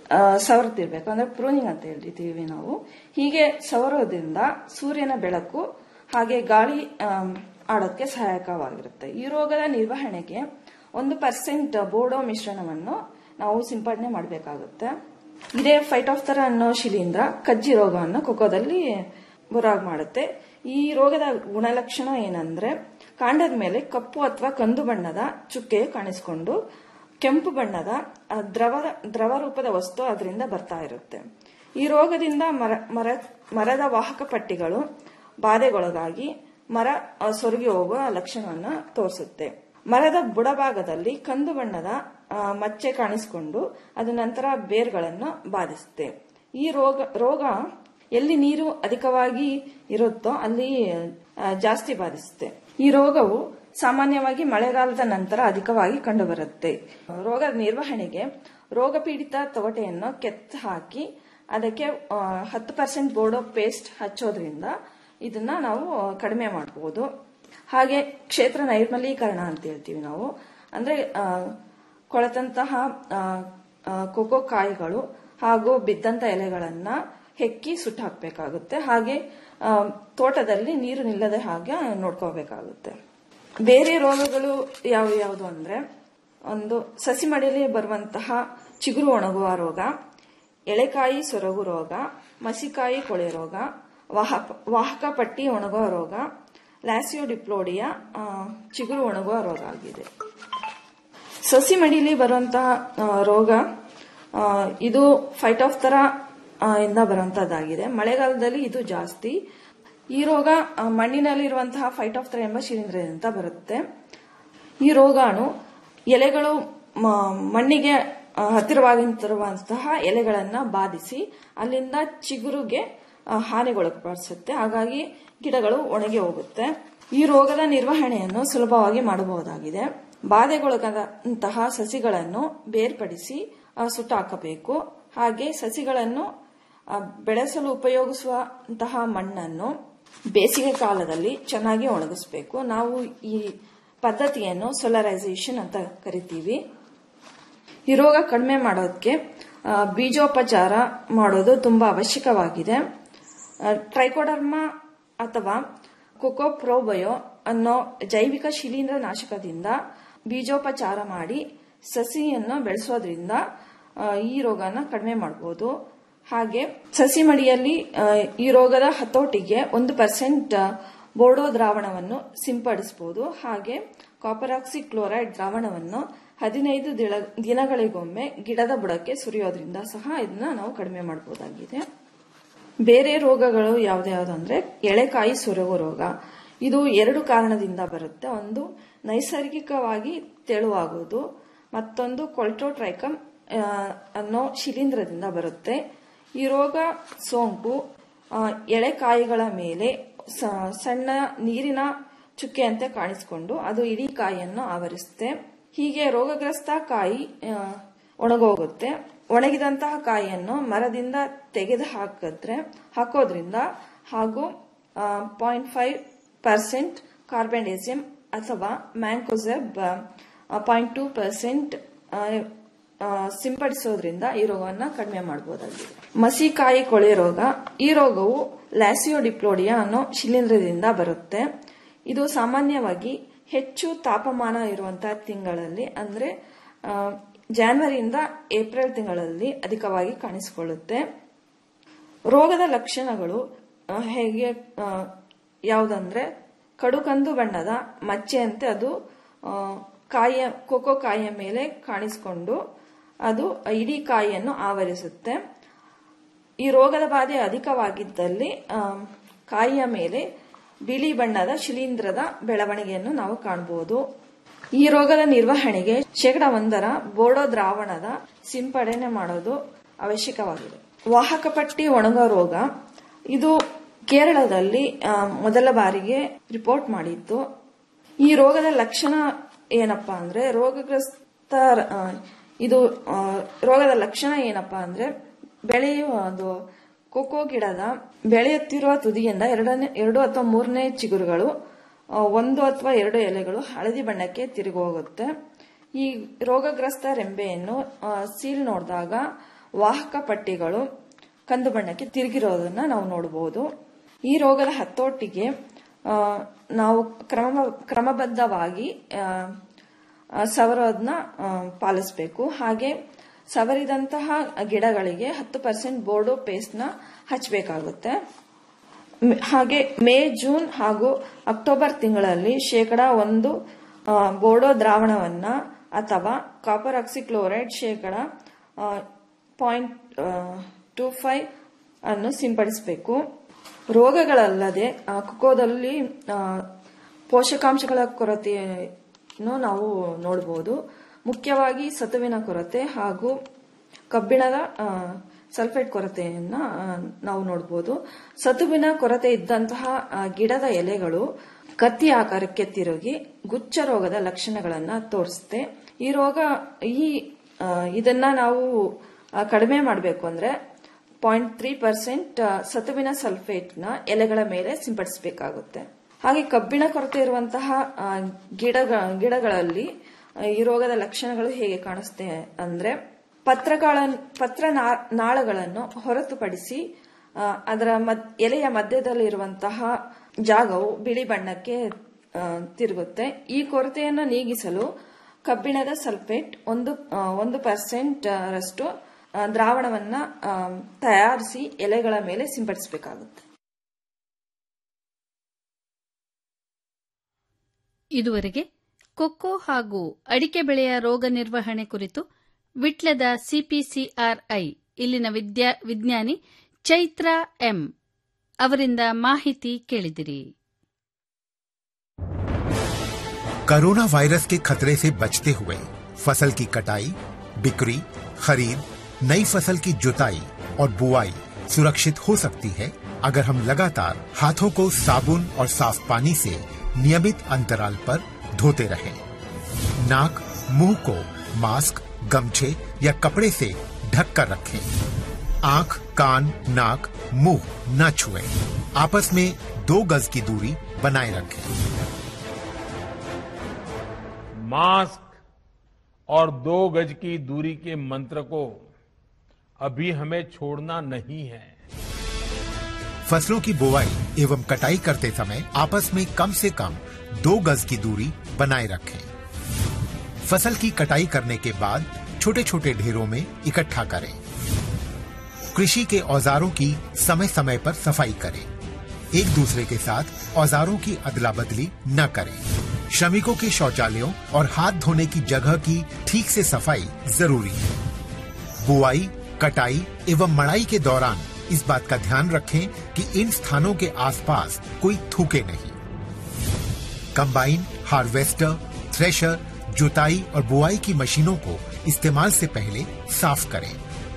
ಆ, ಸವರ್ತಿರ್ಬೇಕು ಅಂದ್ರೆ ಪ್ರೂನಿಂಗ್ ಅಂತ ಹೇಳ್ತೀವಿ ನಾವು ಹೀಗೆ ಸವರೋದ್ರಿಂದ ಸೂರ್ಯನ ಬೆಳಕು ಹಾಗೆ ಗಾಳಿ ಆಮ್, ಆಡೋಕ್ಕೆ ಸಹಾಯಕವಾಗಿರುತ್ತೆ ಈ ರೋಗದ ನಿರ್ವಹಣೆಗೆ ಒಂದು ಪರ್ಸೆಂಟ್ ಬೋಡೋ ಮಿಶ್ರಣವನ್ನು ನಾವು ಸಿಂಪಡಣೆ ಮಾಡಬೇಕಾಗುತ್ತೆ ಇದೇ ಫೈಟ್ ಆಫ್ ತರ ಅನ್ನೋ ಶಿಲೀಂಧ್ರ ಕಜ್ಜಿ ರೋಗವನ್ನು ಕೊಕ್ಕೋದಲ್ಲಿ ಬರಾಗ್ ಮಾಡುತ್ತೆ ಈ ರೋಗದ ಗುಣಲಕ್ಷಣ ಏನಂದ್ರೆ ಕಾಂಡದ ಮೇಲೆ ಕಪ್ಪು ಅಥವಾ ಕಂದು ಬಣ್ಣದ ಚುಕ್ಕೆ ಕಾಣಿಸಿಕೊಂಡು ಕೆಂಪು ಬಣ್ಣದ ಆ, ದ್ರವ ದ್ರವ ರೂಪದ ವಸ್ತು ಅದರಿಂದ ಬರ್ತಾ ಇರುತ್ತೆ ಈ ರೋಗದಿಂದ ಮರ ಮರ ಮರದ ವಾಹಕ ಪಟ್ಟಿಗಳು ಬಾಧೆಗೊಳಗಾಗಿ ಮರ ಆ, ಸೊರಗಿ ಹೋಗುವ ಲಕ್ಷಣವನ್ನ ತೋರಿಸುತ್ತೆ ಮರದ ಬುಡಭಾಗದಲ್ಲಿ ಕಂದು ಬಣ್ಣದ ಆ, ಮಚ್ಚೆ ಕಾಣಿಸಿಕೊಂಡು ಅದು ನಂತರ ಬೇರ್ಗಳನ್ನು ಬಾಧಿಸುತ್ತೆ ಈ ರೋಗ ರೋಗ ಎಲ್ಲಿ ನೀರು ಅಧಿಕವಾಗಿ ಇರುತ್ತೋ ಅಲ್ಲಿ ಆ, ಜಾಸ್ತಿ ಬಾಧಿಸುತ್ತೆ ಈ ರೋಗವು ಸಾಮಾನ್ಯವಾಗಿ ಮಳೆಗಾಲದ ನಂತರ ಅಧಿಕವಾಗಿ ಕಂಡುಬರುತ್ತೆ ರೋಗದ ನಿರ್ವಹಣೆಗೆ ರೋಗ ಪೀಡಿತ ತೊಗಟೆಯನ್ನು ಕೆತ್ತು ಹಾಕಿ ಅದಕ್ಕೆ ಆ, ಹತ್ತು ಪರ್ಸೆಂಟ್ ಬೋರ್ಡೋ ಪೇಸ್ಟ್ ಹಚ್ಚೋದ್ರಿಂದ ಇದನ್ನ ನಾವು ಕಡಿಮೆ ಮಾಡಬಹುದು ಹಾಗೆ ಕ್ಷೇತ್ರ ನೈರ್ಮಲೀಕರಣ ಅಂತ ಹೇಳ್ತೀವಿ ನಾವು ಅಂದ್ರೆ ಆ, ಕೊಳೆತಂತಹ ಆ, ಆ, ಕೊಕೋ ಕಾಯಿಗಳು ಹಾಗೂ ಬಿದ್ದಂತ ಎಲೆಗಳನ್ನ ಹೆಕ್ಕಿ ಸುಟ್ಟು ಹಾಕಬೇಕಾಗುತ್ತೆ ಹಾಗೆ ಆ, ತೋಟದಲ್ಲಿ ನೀರು ನಿಲ್ಲದೆ ಹಾಗೆ ನೋಡ್ಕೋಬೇಕಾಗುತ್ತೆ ಬೇರೆ ರೋಗಗಳು ಯಾವ ಯಾವುದು ಅಂದ್ರೆ ಒಂದು ಸಸಿ ಮಡಿಯಲ್ಲಿ ಬರುವಂತಹ ಚಿಗುರು ಒಣಗುವ ರೋಗ ಎಳೆಕಾಯಿ ಸೊರಗು ರೋಗ ಮಸಿಕಾಯಿ ಕೊಳೆ ರೋಗ ವಾಹಕ ವಾಹಕ ಪಟ್ಟಿ ಒಣಗುವ ರೋಗ ಲ್ಯಾಸಿಯೋಡಿಪ್ಲೋಡಿಯಾ ಆ, ಚಿಗುರು ಒಣಗುವ ರೋಗ ಆಗಿದೆ ಸಸಿ ಮಡಿಲಿ ಬರುವಂತಹ ಆ, ರೋಗ ಆ, ಇದು ಫೈಟ್ ಆಫ್ ತರ ಆ, ಇಂದ ಬರುವಂತಹದ್ದಾಗಿದೆ ಮಳೆಗಾಲದಲ್ಲಿ ಇದು ಜಾಸ್ತಿ ಈ ರೋಗ ಆ, ಮಣ್ಣಿನಲ್ಲಿರುವಂತಹ ಫೈಟ್ ಆಫ್ ತರ ಎಂಬ ಶಿಲೀಂಧ್ರದಿಂದ ಬರುತ್ತೆ ಈ ರೋಗಾಣು ಎಲೆಗಳು ಮ- ಮಣ್ಣಿಗೆ ಆ, ಹತ್ತಿರವಾಗಿರುವಂತಹ ಎಲೆಗಳನ್ನ ಬಾಧಿಸಿ ಅಲ್ಲಿಂದ ಚಿಗುರುಗೆ ಆ, ಹಾನಿಗೊಳಪಡಿಸುತ್ತೆ ಹಾಗಾಗಿ ಗಿಡಗಳು ಒಣಗಿ ಹೋಗುತ್ತೆ ಈ ರೋಗದ ನಿರ್ವಹಣೆಯನ್ನು ಸುಲಭವಾಗಿ ಮಾಡಬಹುದಾಗಿದೆ ಬಾಧೆಗೊಳಗಾದಂತಹ ಸಸಿಗಳನ್ನು ಬೇರ್ಪಡಿಸಿ ಆ, ಸುಟ್ಟು ಹಾಕಬೇಕು ಹಾಗೆ ಸಸಿಗಳನ್ನು ಆ, ಬೆಳೆಸಲು ಉಪಯೋಗಿಸುವಂತಹ ಮಣ್ಣನ್ನು ಬೇಸಿಗೆ ಕಾಲದಲ್ಲಿ ಚೆನ್ನಾಗಿ ಒಣಗಿಸಬೇಕು ನಾವು ಈ ಪದ್ಧತಿಯನ್ನು ಸೋಲರೈಸೇಷನ್ ಅಂತ ಕರಿತೀವಿ ಈ ರೋಗ ಕಡಿಮೆ ಮಾಡೋದಕ್ಕೆ ಆ, ಬೀಜೋಪಚಾರ ಮಾಡೋದು ತುಂಬಾ ಅವಶ್ಯಕವಾಗಿದೆ ಆ, ಟ್ರೈಕೋಡರ್ಮಾ ಅಥವಾ ಕೊಕೋಪ್ರೋಬಯೋ ಅನ್ನೋ ಜೈವಿಕ ಶಿಲೀಂಧ್ರ ನಾಶಕದಿಂದ ಬೀಜೋಪಚಾರ ಮಾಡಿ ಸಸಿಯನ್ನು ಬೆಳೆಸೋದ್ರಿಂದ ಆ, ಈ ರೋಗನ ಕಡಿಮೆ ಮಾಡಬಹುದು ಹಾಗೆ ಸಸಿ ಮಡಿಯಲ್ಲಿ ಆ, ಈ ರೋಗದ ಹತೋಟಿಗೆ ಒಂದು ಪರ್ಸೆಂಟ್ ಬೋರ್ಡೋ ದ್ರಾವಣವನ್ನು ಸಿಂಪಡಿಸಬಹುದು ಹಾಗೆ ಕಾಪರಾಕ್ಸಿ ಕ್ಲೋರೈಡ್ ದ್ರಾವಣವನ್ನು ಹದಿನೈದು ದಿಳ- ದಿನಗಳಿಗೊಮ್ಮೆ ಗಿಡದ ಬುಡಕ್ಕೆ ಸುರಿಯೋದ್ರಿಂದ ಸಹ ಇದನ್ನ ನಾವು ಕಡಿಮೆ ಮಾಡಬಹುದಾಗಿದೆ ಬೇರೆ ರೋಗಗಳು ಯಾವ್ದ್ಯಾವ್ದು ಅಂದ್ರೆ ಎಳೆಕಾಯಿ ಸೊರಗು ರೋಗ ಇದು ಎರಡು ಕಾರಣದಿಂದ ಬರುತ್ತೆ ಒಂದು ನೈಸರ್ಗಿಕವಾಗಿ ತೆಳುವಾಗುವುದು ಮತ್ತೊಂದು ಕೊಲ್ಟೋಟ್ರೈಕಮ್ ಆ, ಅನ್ನೋ ಶಿಲೀಂಧ್ರದಿಂದ ಬರುತ್ತೆ ಈ ರೋಗ ಸೋಂಕು ಆ, ಎಳೆಕಾಯಿಗಳ ಮೇಲೆ ಸ- ಸಣ್ಣ ನೀರಿನ ಚುಕ್ಕೆಯಂತೆ ಕಾಣಿಸಿಕೊಂಡು ಅದು ಇಡೀ ಕಾಯಿಯನ್ನು ಆವರಿಸುತ್ತೆ ಹೀಗೆ ರೋಗಗ್ರಸ್ತ ಕಾಯಿ ಆ, ಒಣಗೋಗುತ್ತೆ ಒಣಗಿದಂತಹ ಕಾಯಿಯನ್ನು ಮರದಿಂದ ತೆಗೆದು ಹಾಕಿದ್ರೆ ಹಾಕೋದ್ರಿಂದ ಹಾಗೂ ಪಾಯಿಂಟ್ ಫೈವ್ ಪರ್ಸೆಂಟ್ ಕಾರ್ಬೆಂಡೇಸಿಯಂ ಅಥವಾ ಮ್ಯಾಂಕೋಸೆಬ್ ಪಾಯಿಂಟ್ ಟೂ ಪರ್ಸೆಂಟ್ ಸಿಂಪಡಿಸೋದ್ರಿಂದ ಈ ರೋಗವನ್ನು ಕಡಿಮೆ ಮಾಡಬಹುದಾಗಿದೆ ಮಸಿಕಾಯಿ ಕೊಳೆ ರೋಗ ಈ ರೋಗವು ಲ್ಯಾಸಿಯೋಡಿಪ್ಲೋಡಿಯಾ ಅನ್ನೋ ಶಿಲೀಂಧ್ರದಿಂದ ಬರುತ್ತೆ ಇದು ಸಾಮಾನ್ಯವಾಗಿ ಹೆಚ್ಚು ತಾಪಮಾನ ಇರುವಂತಹ ತಿಂಗಳಲ್ಲಿ ಅಂದ್ರೆ ಆ, ಜಾನ್ವರಿಯಿಂದ ಏಪ್ರಿಲ್ ತಿಂಗಳಲ್ಲಿ ಅಧಿಕವಾಗಿ ಕಾಣಿಸಿಕೊಳ್ಳುತ್ತೆ ರೋಗದ ಲಕ್ಷಣಗಳು ಆ, ಹೇಗೆ ಆ, ಯಾವುದಂದ್ರೆ ಕಡುಕಂದು ಬಣ್ಣದ ಮಚ್ಚೆಯಂತೆ ಅದು ಆ, ಕಾಯಿಯ ಕೋಕೋ ಕಾಯಿಯ ಮೇಲೆ ಕಾಣಿಸಿಕೊಂಡು ಅದು ಇಡೀ ಕಾಯಿಯನ್ನು ಆವರಿಸುತ್ತೆ ಈ ರೋಗದ ಬಾಧೆ ಅಧಿಕವಾಗಿದ್ದಲ್ಲಿ ಆ, ಕಾಯಿಯ ಮೇಲೆ ಬಿಳಿ ಬಣ್ಣದ ಶಿಲೀಂಧ್ರದ ಬೆಳವಣಿಗೆಯನ್ನು ನಾವು ಕಾಣಬಹುದು ಈ ರೋಗದ ನಿರ್ವಹಣೆಗೆ ಶೇಕಡ ಒಂದರ ಬೋಡೋ ದ್ರಾವಣದ ಸಿಂಪಡಣೆ ಮಾಡೋದು ಅವಶ್ಯಕವಾಗಿದೆ ವಾಹಕ ಪಟ್ಟಿ ಒಣಗ ರೋಗ ಇದು ಕೇರಳದಲ್ಲಿ ಆ, ಮೊದಲ ಬಾರಿಗೆ ರಿಪೋರ್ಟ್ ಮಾಡಿತ್ತು ಈ ರೋಗದ ಲಕ್ಷಣ ಏನಪ್ಪಾ ಅಂದ್ರೆ ರೋಗಗ್ರಸ್ತ ಆ, ಇದು ಆ, ರೋಗದ ಲಕ್ಷಣ ಏನಪ್ಪಾ ಅಂದ್ರೆ ಬೆಳೆಯುವ ಒಂದು ಕೋಕೋ ಗಿಡದ ಬೆಳೆಯುತ್ತಿರುವ ತುದಿಯಿಂದ ಎರಡನೇ ಎರಡು ಅಥವಾ ಮೂರನೇ ಚಿಗುರುಗಳು ಆ, ಒಂದು ಅಥವಾ ಎರಡು ಎಲೆಗಳು ಹಳದಿ ಬಣ್ಣಕ್ಕೆ ತಿರುಗಿ ಹೋಗುತ್ತೆ ಈ ರೋಗಗ್ರಸ್ತ ರೆಂಬೆಯನ್ನು ಆ, ಸೀಲ್ ನೋಡಿದಾಗ ವಾಹಕ ಪಟ್ಟಿಗಳು ಕಂದು ಬಣ್ಣಕ್ಕೆ ತಿರುಗಿರೋದನ್ನ ನಾವು ನೋಡಬಹುದು ಈ ರೋಗದ ಹತೋಟಿಗೆ ಆ, ನಾವು ಕ್ರಮ ಕ್ರಮಬದ್ಧವಾಗಿ ಆ, ಆ, ಸವರೋದನ್ನ ಆ, ಪಾಲಿಸಬೇಕು ಹಾಗೆ ಸವರಿದಂತಹ ಗಿಡಗಳಿಗೆ ಹತ್ತು ಪರ್ಸೆಂಟ್ ಬೋರ್ಡೋ ಪೇಸ್ಟ್ ನ ಹಚ್ಚಬೇಕಾಗುತ್ತೆ ಮ್- ಹಾಗೆ ಮೇ ಜೂನ್ ಹಾಗೂ ಅಕ್ಟೋಬರ್ ತಿಂಗಳಲ್ಲಿ ಶೇಕಡ ಒಂದು ಆ, ಬೋಡೋ ದ್ರಾವಣವನ್ನ ಅಥವಾ ಕಾಪರ್ ಆಕ್ಸಿಕ್ಲೋರೈಡ್ ಶೇಕಡ ಪಾಯಿಂಟ್ ಟೂ ಫೈವ್ ಅನ್ನು ಸಿಂಪಡಿಸಬೇಕು ರೋಗಗಳಲ್ಲದೆ ಆ, ಕೊಕ್ಕೋದಲ್ಲಿ ಆ, ಪೋಷಕಾಂಶಗಳ ಕೊರತೆಯನ್ನು ನಾವು ನೋಡಬಹುದು ಮುಖ್ಯವಾಗಿ ಸತುವಿನ ಕೊರತೆ ಹಾಗೂ ಕಬ್ಬಿಣದ ಆ, ಸಲ್ಫೇಟ್ ಕೊರತೆಯನ್ನ ಆ, ನಾವು ನೋಡಬಹುದು ಸತುವಿನ ಕೊರತೆ ಇದ್ದಂತಹ ಆ, ಗಿಡದ ಎಲೆಗಳು ಕತ್ತಿ ಆಕಾರಕ್ಕೆ ತಿರುಗಿ ಗುಚ್ಚ ರೋಗದ ಲಕ್ಷಣಗಳನ್ನ ತೋರಿಸುತ್ತೆ ಈ ರೋಗ ಈ ಆ, ಇದನ್ನ ನಾವು ಆ, ಕಡಿಮೆ ಮಾಡಬೇಕು ಅಂದ್ರೆ ಪಾಯಿಂಟ್ ತ್ರೀ ಪರ್ಸೆಂಟ್ ಸತುವಿನ ಸಲ್ಫೇಟ್ ನ ಎಲೆಗಳ ಮೇಲೆ ಸಿಂಪಡಿಸಬೇಕಾಗುತ್ತೆ ಹಾಗೆ ಕಬ್ಬಿಣ ಕೊರತೆ ಇರುವಂತಹ ಆ, ಗಿಡಗ ಗಿಡಗಳಲ್ಲಿ ಆ, ಈ ರೋಗದ ಲಕ್ಷಣಗಳು ಹೇಗೆ ಕಾಣಿಸುತ್ತೆ ಅಂದ್ರೆ ಪತ್ರಗಳ ಪತ್ರ ನಾ- ನಾಳಗಳನ್ನು ಹೊರತುಪಡಿಸಿ ಆ, ಅದರ ಮದ್ ಎಲೆಯ ಮಧ್ಯದಲ್ಲಿರುವಂತಹ ಜಾಗವು ಬಿಳಿ ಬಣ್ಣಕ್ಕೆ ಆ, ತಿರುಗುತ್ತೆ ಈ ಕೊರತೆಯನ್ನು ನೀಗಿಸಲು ಕಬ್ಬಿಣದ ಸಲ್ಫೇಟ್ ಒಂದು ಆ, ಒಂದು ಪರ್ಸೆಂಟ್ ರಷ್ಟು ಆ, ದ್ರಾವಣವನ್ನ ಆ, ತಯಾರಿಸಿ ಎಲೆಗಳ ಮೇಲೆ ಸಿಂಪಡಿಸಬೇಕಾಗುತ್ತೆ ಇದುವರೆಗೆ ಕೊಕ್ಕೋ ಹಾಗೂ ಅಡಿಕೆ ಬೆಳೆಯ ರೋಗ ನಿರ್ವಹಣೆ ಕುರಿತು ವಿಟ್ಲದ ಸಿಪಿಸಿಆರ್ಐ ಇಲ್ಲಿನ ವಿದ್ಯಾ ವಿಜ್ಞಾನಿ ಚೈತ್ರ ಎಂ ಅವರಿಂದ ಮಾಹಿತಿ ಕೇಳಿದಿರಿ कोरोना वायरस के खतरे से बचते हुए फसल की कटाई बिक्री खरीद नई फसल की जुताई और बुआई सुरक्षित हो सकती है अगर हम लगातार हाथों को साबुन और साफ पानी से नियमित अंतराल पर धोते रहें। नाक मुंह को मास्क गमछे या कपड़े से ढक कर रखें आंख कान नाक मुंह न छुएं। आपस में दो गज की दूरी बनाए रखें मास्क और दो गज की दूरी के मंत्र को अभी हमें छोड़ना नहीं है फसलों की बुवाई एवं कटाई करते समय आपस में कम से कम दो गज की दूरी बनाए रखें फसल की कटाई करने के बाद छोटे छोटे ढेरों में इकट्ठा करें कृषि के औजारों की समय समय पर सफाई करें एक दूसरे के साथ औजारों की अदला बदली न करें श्रमिकों के शौचालयों और हाथ धोने की जगह की ठीक से सफाई जरूरी है बुआई कटाई एवं मड़ाई के दौरान इस बात का ध्यान रखें कि इन स्थानों के आसपास कोई थूके नहीं कंबाइन हार्वेस्टर थ्रेशर जुताई और बुआई की मशीनों को इस्तेमाल से पहले साफ करें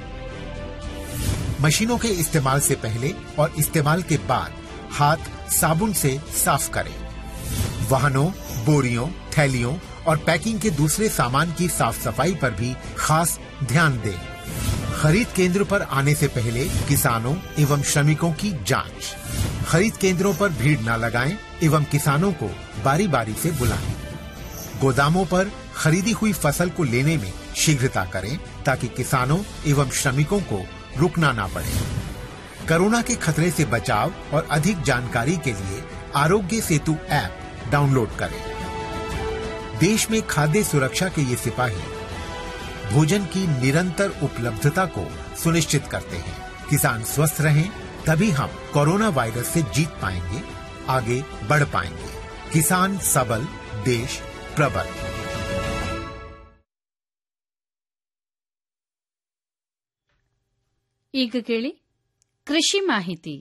मशीनों के इस्तेमाल से पहले और इस्तेमाल के बाद हाथ साबुन से साफ करें वाहनों बोरियों थैलियों और पैकिंग के दूसरे सामान की साफ सफाई पर भी खास ध्यान दें खरीद केंद्र पर आने से पहले किसानों एवं श्रमिकों की जांच खरीद केंद्रों पर भीड़ न लगाएं एवं किसानों को बारी बारी से बुलाएं गोदामों पर खरीदी हुई फसल को लेने में शीघ्रता करें ताकि किसानों एवं श्रमिकों को रुकना ना पड़े कोरोना के खतरे से बचाव और अधिक जानकारी के लिए आरोग्य सेतु ऐप डाउनलोड करें देश में खाद्य सुरक्षा के ये सिपाही भोजन की निरंतर उपलब्धता को सुनिश्चित करते हैं किसान स्वस्थ रहें तभी हम कोरोना वायरस से जीत पाएंगे आगे बढ़ पाएंगे किसान सबल देश प्रबल ಈಗ ಕೇಳಿ ಕೃಷಿ ಮಾಹಿತಿ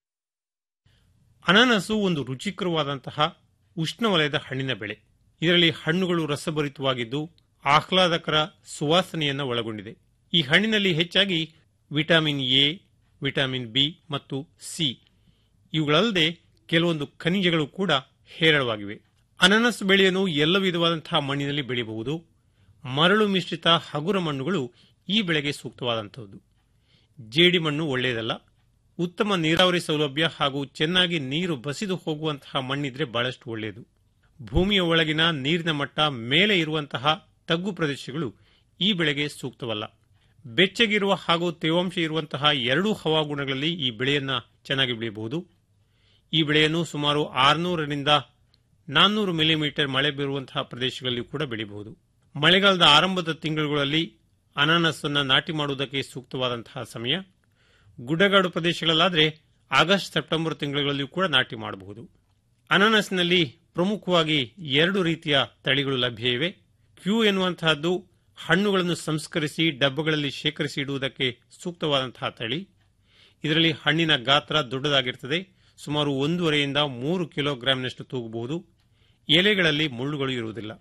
ಅನಾನಸು ಒಂದು ರುಚಿಕರವಾದಂತಹ ಉಷ್ಣವಲಯದ ಹಣ್ಣಿನ ಬೆಳೆ ಇದರಲ್ಲಿ ಹಣ್ಣುಗಳು ರಸಭರಿತವಾಗಿದ್ದು ಆಹ್ಲಾದಕರ ಸುವಾಸನೆಯನ್ನು ಒಳಗೊಂಡಿದೆ ಈ ಹಣ್ಣಿನಲ್ಲಿ ಹೆಚ್ಚಾಗಿ ವಿಟಮಿನ್ ಎ ವಿಟಮಿನ್ ಬಿ ಮತ್ತು ಸಿ ಇವುಗಳಲ್ಲದೆ ಕೆಲವೊಂದು ಖನಿಜಗಳು ಕೂಡ ಹೇರಳವಾಗಿವೆ ಅನಾನಸ್ ಬೆಳೆಯನ್ನು ಎಲ್ಲ ವಿಧವಾದಂತಹ ಮಣ್ಣಿನಲ್ಲಿ ಬೆಳೆಯಬಹುದು ಮರಳು ಮಿಶ್ರಿತ ಹಗುರ ಮಣ್ಣುಗಳು ಈ ಬೆಳೆಗೆ ಸೂಕ್ತವಾದಂಥದ್ದು ಜೇಡಿಮಣ್ಣು ಒಳ್ಳೆಯದಲ್ಲ ಉತ್ತಮ ನೀರಾವರಿ ಸೌಲಭ್ಯ ಹಾಗೂ ಚೆನ್ನಾಗಿ ನೀರು ಬಸಿದು ಹೋಗುವಂತಹ ಮಣ್ಣಿದ್ರೆ ಬಹಳಷ್ಟು ಒಳ್ಳೆಯದು ಭೂಮಿಯ ಒಳಗಿನ ನೀರಿನ ಮಟ್ಟ ಮೇಲೆ ಇರುವಂತಹ ತಗ್ಗು ಪ್ರದೇಶಗಳು ಈ ಬೆಳೆಗೆ ಸೂಕ್ತವಲ್ಲ ಬೆಚ್ಚಗಿರುವ ಹಾಗೂ ತೇವಾಂಶ ಇರುವಂತಹ ಎರಡೂ ಹವಾಗುಣಗಳಲ್ಲಿ ಈ ಬೆಳೆಯನ್ನ ಚೆನ್ನಾಗಿ ಬೆಳೆಯಬಹುದು ಈ ಬೆಳೆಯನ್ನು ಸುಮಾರು ಆರುನೂರರಿಂದ ನಾನ್ನೂರು ಮಿಲಿಮೀಟರ್ ಮಳೆ ಬೀರುವಂತಹ ಪ್ರದೇಶಗಳಲ್ಲಿ ಕೂಡ ಬೆಳೆಯಬಹುದು ಮಳೆಗಾಲದ ಆರಂಭದ ತಿಂಗಳುಗಳಲ್ಲಿ ಅನಾನಸ್ ಅನ್ನ ನಾಟಿ ಮಾಡುವುದಕ್ಕೆ ಸೂಕ್ತವಾದಂತಹ ಸಮಯ ಗುಡ್ಡಗಾಡು ಪ್ರದೇಶಗಳಲ್ಲಾದರೆ ಆಗಸ್ಟ್ ಸೆಪ್ಟೆಂಬರ್ ತಿಂಗಳುಗಳಲ್ಲಿ ಕೂಡ ನಾಟಿ ಮಾಡಬಹುದು ಅನಾನಸ್ನಲ್ಲಿ ಪ್ರಮುಖವಾಗಿ ಎರಡು ರೀತಿಯ ತಳಿಗಳು ಲಭ್ಯ ಇವೆ ಕ್ಯೂ ಎನ್ನುವಂತಹದ್ದು ಹಣ್ಣುಗಳನ್ನು ಸಂಸ್ಕರಿಸಿ ಡಬ್ಬಗಳಲ್ಲಿ ಶೇಖರಿಸಿ ಇಡುವುದಕ್ಕೆ ಸೂಕ್ತವಾದಂತಹ ತಳಿ ಇದರಲ್ಲಿ ಹಣ್ಣಿನ ಗಾತ್ರ ದೊಡ್ಡದಾಗಿರುತ್ತದೆ ಸುಮಾರು ಒಂದೂವರೆಯಿಂದ ಮೂರು ಕಿಲೋಗ್ರಾಂನಷ್ಟು ತೂಗಬಹುದು ಎಲೆಗಳಲ್ಲಿ ಮುಳ್ಳುಗಳು ಇರುವುದಿಲ್ಲ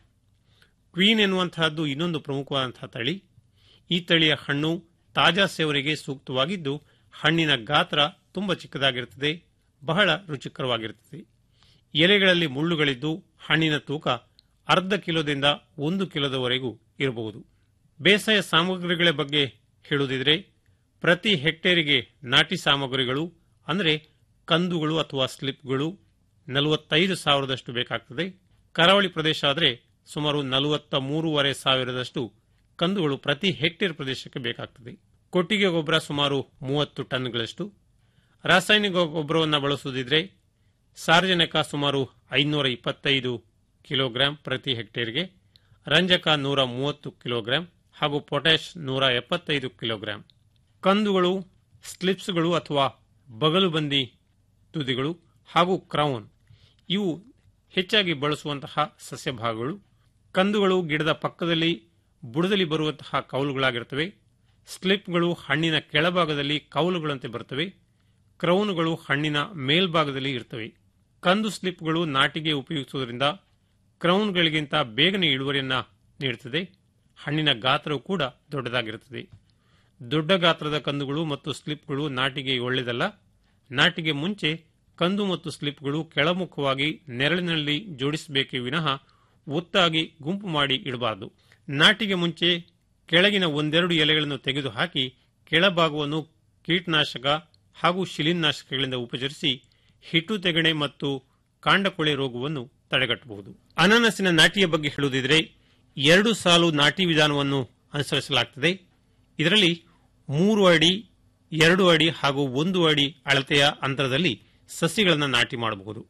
ಕ್ವೀನ್ ಎನ್ನುವಂತಹದ್ದು ಇನ್ನೊಂದು ಪ್ರಮುಖವಾದಂತಹ ತಳಿ ಈ ತಳಿಯ ಹಣ್ಣು ತಾಜಾ ಸೇವನೆಗೆ ಸೂಕ್ತವಾಗಿದ್ದು ಹಣ್ಣಿನ ಗಾತ್ರ ತುಂಬಾ ಚಿಕ್ಕದಾಗಿರುತ್ತದೆ ಬಹಳ ರುಚಿಕರವಾಗಿರುತ್ತದೆ ಎಲೆಗಳಲ್ಲಿ ಮುಳ್ಳುಗಳಿದ್ದು ಹಣ್ಣಿನ ತೂಕ ಅರ್ಧ ಕಿಲೋದಿಂದ ಒಂದು ಕಿಲೋದವರೆಗೂ ಇರಬಹುದು ಬೇಸಾಯ ಸಾಮಗ್ರಿಗಳ ಬಗ್ಗೆ ಹೇಳುವುದಿದ್ರೆ ಪ್ರತಿ ಹೆಕ್ಟೇರಿಗೆ ನಾಟಿ ಸಾಮಗ್ರಿಗಳು ಅಂದರೆ ಕಂದುಗಳು ಅಥವಾ ಸ್ಲಿಪ್ಗಳು ನಲವತ್ತೈದು ಸಾವಿರದಷ್ಟು ಬೇಕಾಗ್ತದೆ ಕರಾವಳಿ ಪ್ರದೇಶ ಆದರೆ ಸುಮಾರು ನಲವತ್ತ ಮೂರುವರೆ ಸಾವಿರದಷ್ಟು ಕಂದುಗಳು ಪ್ರತಿ ಹೆಕ್ಟೇರ್ ಪ್ರದೇಶಕ್ಕೆ ಬೇಕಾಗ್ತದೆ ಕೊಟ್ಟಿಗೆ ಗೊಬ್ಬರ ಸುಮಾರು ಮೂವತ್ತು ಟನ್ಗಳಷ್ಟು ರಾಸಾಯನಿಕ ಗೊಬ್ಬರವನ್ನು ಬಳಸುವುದಿದ್ರೆ ಸಾರ್ವಜನಿಕ ಸುಮಾರು ಐನೂರ ಇಪ್ಪತ್ತೈದು ಕಿಲೋಗ್ರಾಂ ಪ್ರತಿ ಹೆಕ್ಟೇರ್ಗೆ ರಂಜಕ ನೂರ ಮೂವತ್ತು ಕಿಲೋಗ್ರಾಂ ಹಾಗೂ ಪೊಟ್ಯಾಶ್ ನೂರ ಎಪ್ಪತ್ತೈದು ಕಿಲೋಗ್ರಾಂ ಕಂದುಗಳು ಸ್ಲಿಪ್ಸ್ಗಳು ಅಥವಾ ಬಗಲುಬಂದಿ ತುದಿಗಳು ಹಾಗೂ ಕ್ರೌನ್ ಇವು ಹೆಚ್ಚಾಗಿ ಬಳಸುವಂತಹ ಸಸ್ಯ ಭಾಗಗಳು ಕಂದುಗಳು ಗಿಡದ ಪಕ್ಕದಲ್ಲಿ ಬುಡದಲ್ಲಿ ಬರುವಂತಹ ಕೌಲುಗಳಾಗಿರುತ್ತವೆ ಸ್ಲಿಪ್ಗಳು ಹಣ್ಣಿನ ಕೆಳಭಾಗದಲ್ಲಿ ಕೌಲುಗಳಂತೆ ಬರುತ್ತವೆ ಕ್ರೌನುಗಳು ಹಣ್ಣಿನ ಮೇಲ್ಭಾಗದಲ್ಲಿ ಇರುತ್ತವೆ ಕಂದು ಸ್ಲಿಪ್ಗಳು ನಾಟಿಗೆ ಉಪಯೋಗಿಸುವುದರಿಂದ ಕ್ರೌನ್ಗಳಿಗಿಂತ ಬೇಗನೆ ಇಳುವರಿಯನ್ನ ನೀಡುತ್ತದೆ ಹಣ್ಣಿನ ಗಾತ್ರವು ಕೂಡ ದೊಡ್ಡದಾಗಿರುತ್ತದೆ ದೊಡ್ಡ ಗಾತ್ರದ ಕಂದುಗಳು ಮತ್ತು ಸ್ಲಿಪ್ಗಳು ನಾಟಿಗೆ ಒಳ್ಳೆಯದಲ್ಲ ನಾಟಿಗೆ ಮುಂಚೆ ಕಂದು ಮತ್ತು ಸ್ಲಿಪ್ಗಳು ಕೆಳಮುಖವಾಗಿ ನೆರಳಿನಲ್ಲಿ ಜೋಡಿಸಬೇಕೇ ವಿನಃ ಒತ್ತಾಗಿ ಗುಂಪು ಮಾಡಿ ಇಡಬಾರದು ನಾಟಿಗೆ ಮುಂಚೆ ಕೆಳಗಿನ ಒಂದೆರಡು ಎಲೆಗಳನ್ನು ತೆಗೆದುಹಾಕಿ ಕೆಳಭಾಗವನ್ನು ಕೀಟನಾಶಕ ಹಾಗೂ ಶಿಲೀನಾಶಕಗಳಿಂದ ಉಪಚರಿಸಿ ಹಿಟ್ಟು ತೆಗಣೆ ಮತ್ತು ಕಾಂಡಕೊಳೆ ರೋಗವನ್ನು ತಡೆಗಟ್ಟಬಹುದು ಅನಾನಸಿನ ನಾಟಿಯ ಬಗ್ಗೆ ಹೇಳುವುದಿದ್ರೆ ಎರಡು ಸಾಲು ನಾಟಿ ವಿಧಾನವನ್ನು ಅನುಸರಿಸಲಾಗುತ್ತದೆ ಇದರಲ್ಲಿ ಮೂರು ಅಡಿ ಎರಡು ಅಡಿ ಹಾಗೂ ಒಂದು ಅಡಿ ಅಳತೆಯ ಅಂತರದಲ್ಲಿ ಸಸಿಗಳನ್ನು ನಾಟಿ ಮಾಡಬಹುದು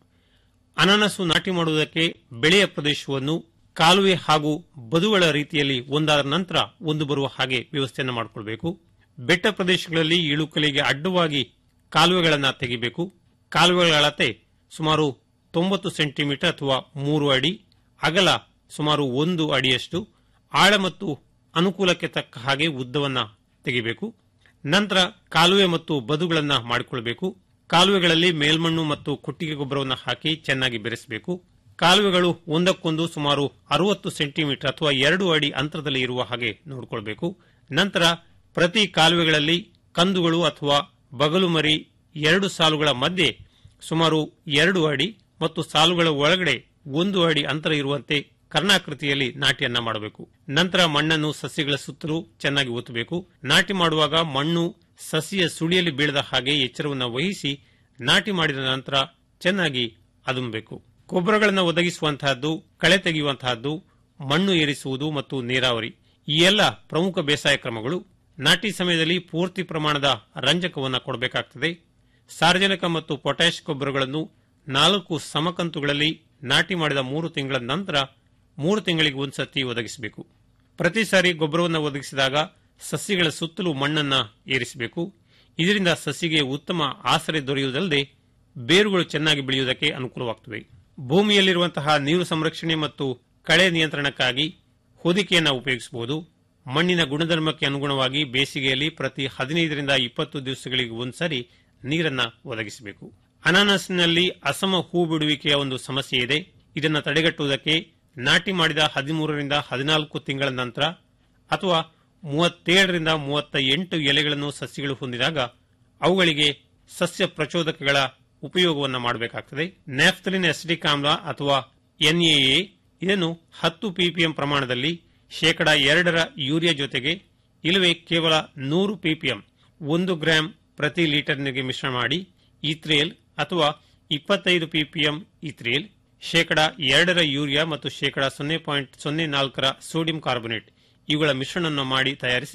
ಅನಾನಸು ನಾಟಿ ಮಾಡುವುದಕ್ಕೆ ಬೆಳೆಯ ಪ್ರದೇಶವನ್ನು ಕಾಲುವೆ ಹಾಗೂ ಬದುಗಳ ರೀತಿಯಲ್ಲಿ ಒಂದಾದ ನಂತರ ಒಂದು ಬರುವ ಹಾಗೆ ವ್ಯವಸ್ಥೆಯನ್ನು ಮಾಡಿಕೊಳ್ಬೇಕು ಬೆಟ್ಟ ಪ್ರದೇಶಗಳಲ್ಲಿ ಇಳುಕಲಿಗೆ ಅಡ್ಡವಾಗಿ ಕಾಲುವೆಗಳನ್ನು ತೆಗಿಬೇಕು ಕಾಲುವೆಗಳ ಅಳತೆ ಸುಮಾರು ತೊಂಬತ್ತು ಸೆಂಟಿಮೀಟರ್ ಅಥವಾ ಮೂರು ಅಡಿ ಅಗಲ ಸುಮಾರು ಒಂದು ಅಡಿಯಷ್ಟು ಆಳ ಮತ್ತು ಅನುಕೂಲಕ್ಕೆ ತಕ್ಕ ಹಾಗೆ ಉದ್ದವನ್ನ ತೆಗಿಬೇಕು ನಂತರ ಕಾಲುವೆ ಮತ್ತು ಬದುಗಳನ್ನು ಮಾಡಿಕೊಳ್ಳಬೇಕು ಕಾಲುವೆಗಳಲ್ಲಿ ಮೇಲ್ಮಣ್ಣು ಮತ್ತು ಕೊಟ್ಟಿಗೆ ಗೊಬ್ಬರವನ್ನು ಹಾಕಿ ಚೆನ್ನಾಗಿ ಬೆರೆಸಬೇಕು ಕಾಲುವೆಗಳು ಒಂದಕ್ಕೊಂದು ಸುಮಾರು ಅರವತ್ತು ಸೆಂಟಿಮೀಟರ್ ಅಥವಾ ಎರಡು ಅಡಿ ಅಂತರದಲ್ಲಿ ಇರುವ ಹಾಗೆ ನೋಡಿಕೊಳ್ಬೇಕು ನಂತರ ಪ್ರತಿ ಕಾಲುವೆಗಳಲ್ಲಿ ಕಂದುಗಳು ಅಥವಾ ಬಗಲು ಮರಿ ಎರಡು ಸಾಲುಗಳ ಮಧ್ಯೆ ಸುಮಾರು ಎರಡು ಅಡಿ ಮತ್ತು ಸಾಲುಗಳ ಒಳಗಡೆ ಒಂದು ಅಡಿ ಅಂತರ ಇರುವಂತೆ ಕರ್ಣಾಕೃತಿಯಲ್ಲಿ ನಾಟಿಯನ್ನ ಮಾಡಬೇಕು ನಂತರ ಮಣ್ಣನ್ನು ಸಸ್ಯಗಳ ಸುತ್ತಲೂ ಚೆನ್ನಾಗಿ ಒತ್ತಬೇಕು ನಾಟಿ ಮಾಡುವಾಗ ಮಣ್ಣು ಸಸಿಯ ಸುಳಿಯಲ್ಲಿ ಬೀಳದ ಹಾಗೆ ಎಚ್ಚರವನ್ನು ವಹಿಸಿ ನಾಟಿ ಮಾಡಿದ ನಂತರ ಚೆನ್ನಾಗಿ ಅದುಮಬೇಕು ಗೊಬ್ಬರಗಳನ್ನು ಒದಗಿಸುವಂತಹದ್ದು ಕಳೆ ತೆಗೆಯುವಂತಹದ್ದು ಮಣ್ಣು ಏರಿಸುವುದು ಮತ್ತು ನೀರಾವರಿ ಈ ಎಲ್ಲ ಪ್ರಮುಖ ಬೇಸಾಯ ಕ್ರಮಗಳು ನಾಟಿ ಸಮಯದಲ್ಲಿ ಪೂರ್ತಿ ಪ್ರಮಾಣದ ರಂಜಕವನ್ನು ಕೊಡಬೇಕಾಗ್ತದೆ ಸಾರ್ವಜನಿಕ ಮತ್ತು ಪೊಟ್ಯಾಶ್ ಗೊಬ್ಬರಗಳನ್ನು ನಾಲ್ಕು ಸಮಕಂತುಗಳಲ್ಲಿ ನಾಟಿ ಮಾಡಿದ ಮೂರು ತಿಂಗಳ ನಂತರ ಮೂರು ತಿಂಗಳಿಗೆ ಒಂದ್ಸತಿ ಒದಗಿಸಬೇಕು ಪ್ರತಿ ಸಾರಿ ಗೊಬ್ಬರವನ್ನು ಒದಗಿಸಿದಾಗ ಸಸ್ಯಗಳ ಸುತ್ತಲೂ ಮಣ್ಣನ್ನ ಏರಿಸಬೇಕು ಇದರಿಂದ ಸಸಿಗೆ ಉತ್ತಮ ಆಸರೆ ದೊರೆಯುವುದಲ್ಲದೆ ಬೇರುಗಳು ಚೆನ್ನಾಗಿ ಬೆಳೆಯುವುದಕ್ಕೆ ಅನುಕೂಲವಾಗುತ್ತವೆ ಭೂಮಿಯಲ್ಲಿರುವಂತಹ ನೀರು ಸಂರಕ್ಷಣೆ ಮತ್ತು ಕಳೆ ನಿಯಂತ್ರಣಕ್ಕಾಗಿ ಹೊದಿಕೆಯನ್ನು ಉಪಯೋಗಿಸಬಹುದು ಮಣ್ಣಿನ ಗುಣಧರ್ಮಕ್ಕೆ ಅನುಗುಣವಾಗಿ ಬೇಸಿಗೆಯಲ್ಲಿ ಪ್ರತಿ ಹದಿನೈದರಿಂದ ಇಪ್ಪತ್ತು ದಿವಸಗಳಿಗೆ ಒಂದ್ಸರಿ ನೀರನ್ನ ಒದಗಿಸಬೇಕು ಅನಾನಸ್ನಲ್ಲಿ ಅಸಮ ಹೂ ಬಿಡುವಿಕೆಯ ಒಂದು ಸಮಸ್ಯೆ ಇದೆ ಇದನ್ನ ತಡೆಗಟ್ಟುವುದಕ್ಕೆ ನಾಟಿ ಮಾಡಿದ ಹದಿಮೂರರಿಂದ ಹದಿನಾಲ್ಕು ತಿಂಗಳ ನಂತರ ಅಥವಾ ಮೂವತ್ತೇಳರಿಂದ ಮೂವತ್ತ ಎಂಟು ಎಲೆಗಳನ್ನು ಸಸ್ಯಗಳು ಹೊಂದಿದಾಗ ಅವುಗಳಿಗೆ ಸಸ್ಯ ಪ್ರಚೋದಕಗಳ ಉಪಯೋಗವನ್ನು ಮಾಡಬೇಕಾಗ್ತದೆ ನ್ಯಾಫ್ತಲಿನ್ ಅಸಿಟಿಕ್ ಆಮ್ಲ ಅಥವಾ ಎನ್ಎಎ ಇದನ್ನು ಹತ್ತು ಪಿಪಿಎಂ ಪ್ರಮಾಣದಲ್ಲಿ ಶೇಕಡಾ ಎರಡರ ಯೂರಿಯಾ ಜೊತೆಗೆ ಇಲ್ಲವೇ ಕೇವಲ ನೂರು ಪಿಪಿಎಂ ಒಂದು ಗ್ರಾಂ ಪ್ರತಿ ಲೀಟರ್ನಿಗೆ ಮಿಶ್ರಣ ಮಾಡಿ ಇತ್ರೇಲ್ ಅಥವಾ ಇಪ್ಪತ್ತೈದು ಪಿಪಿಎಂ ಇತ್ರೇಲ್ ಶೇಕಡಾ ಎರಡರ ಯೂರಿಯಾ ಮತ್ತು ಶೇಕಡಾ ಸೊನ್ನೆ ಪಾಯಿಂಟ್ ಸೊನ್ನೆ ನಾಲ್ಕರ ಸೋಡಿಯಂ ಕಾರ್ಬೊನೇಟ್ ಇವುಗಳ ಮಿಶ್ರಣವನ್ನು ಮಾಡಿ ತಯಾರಿಸಿ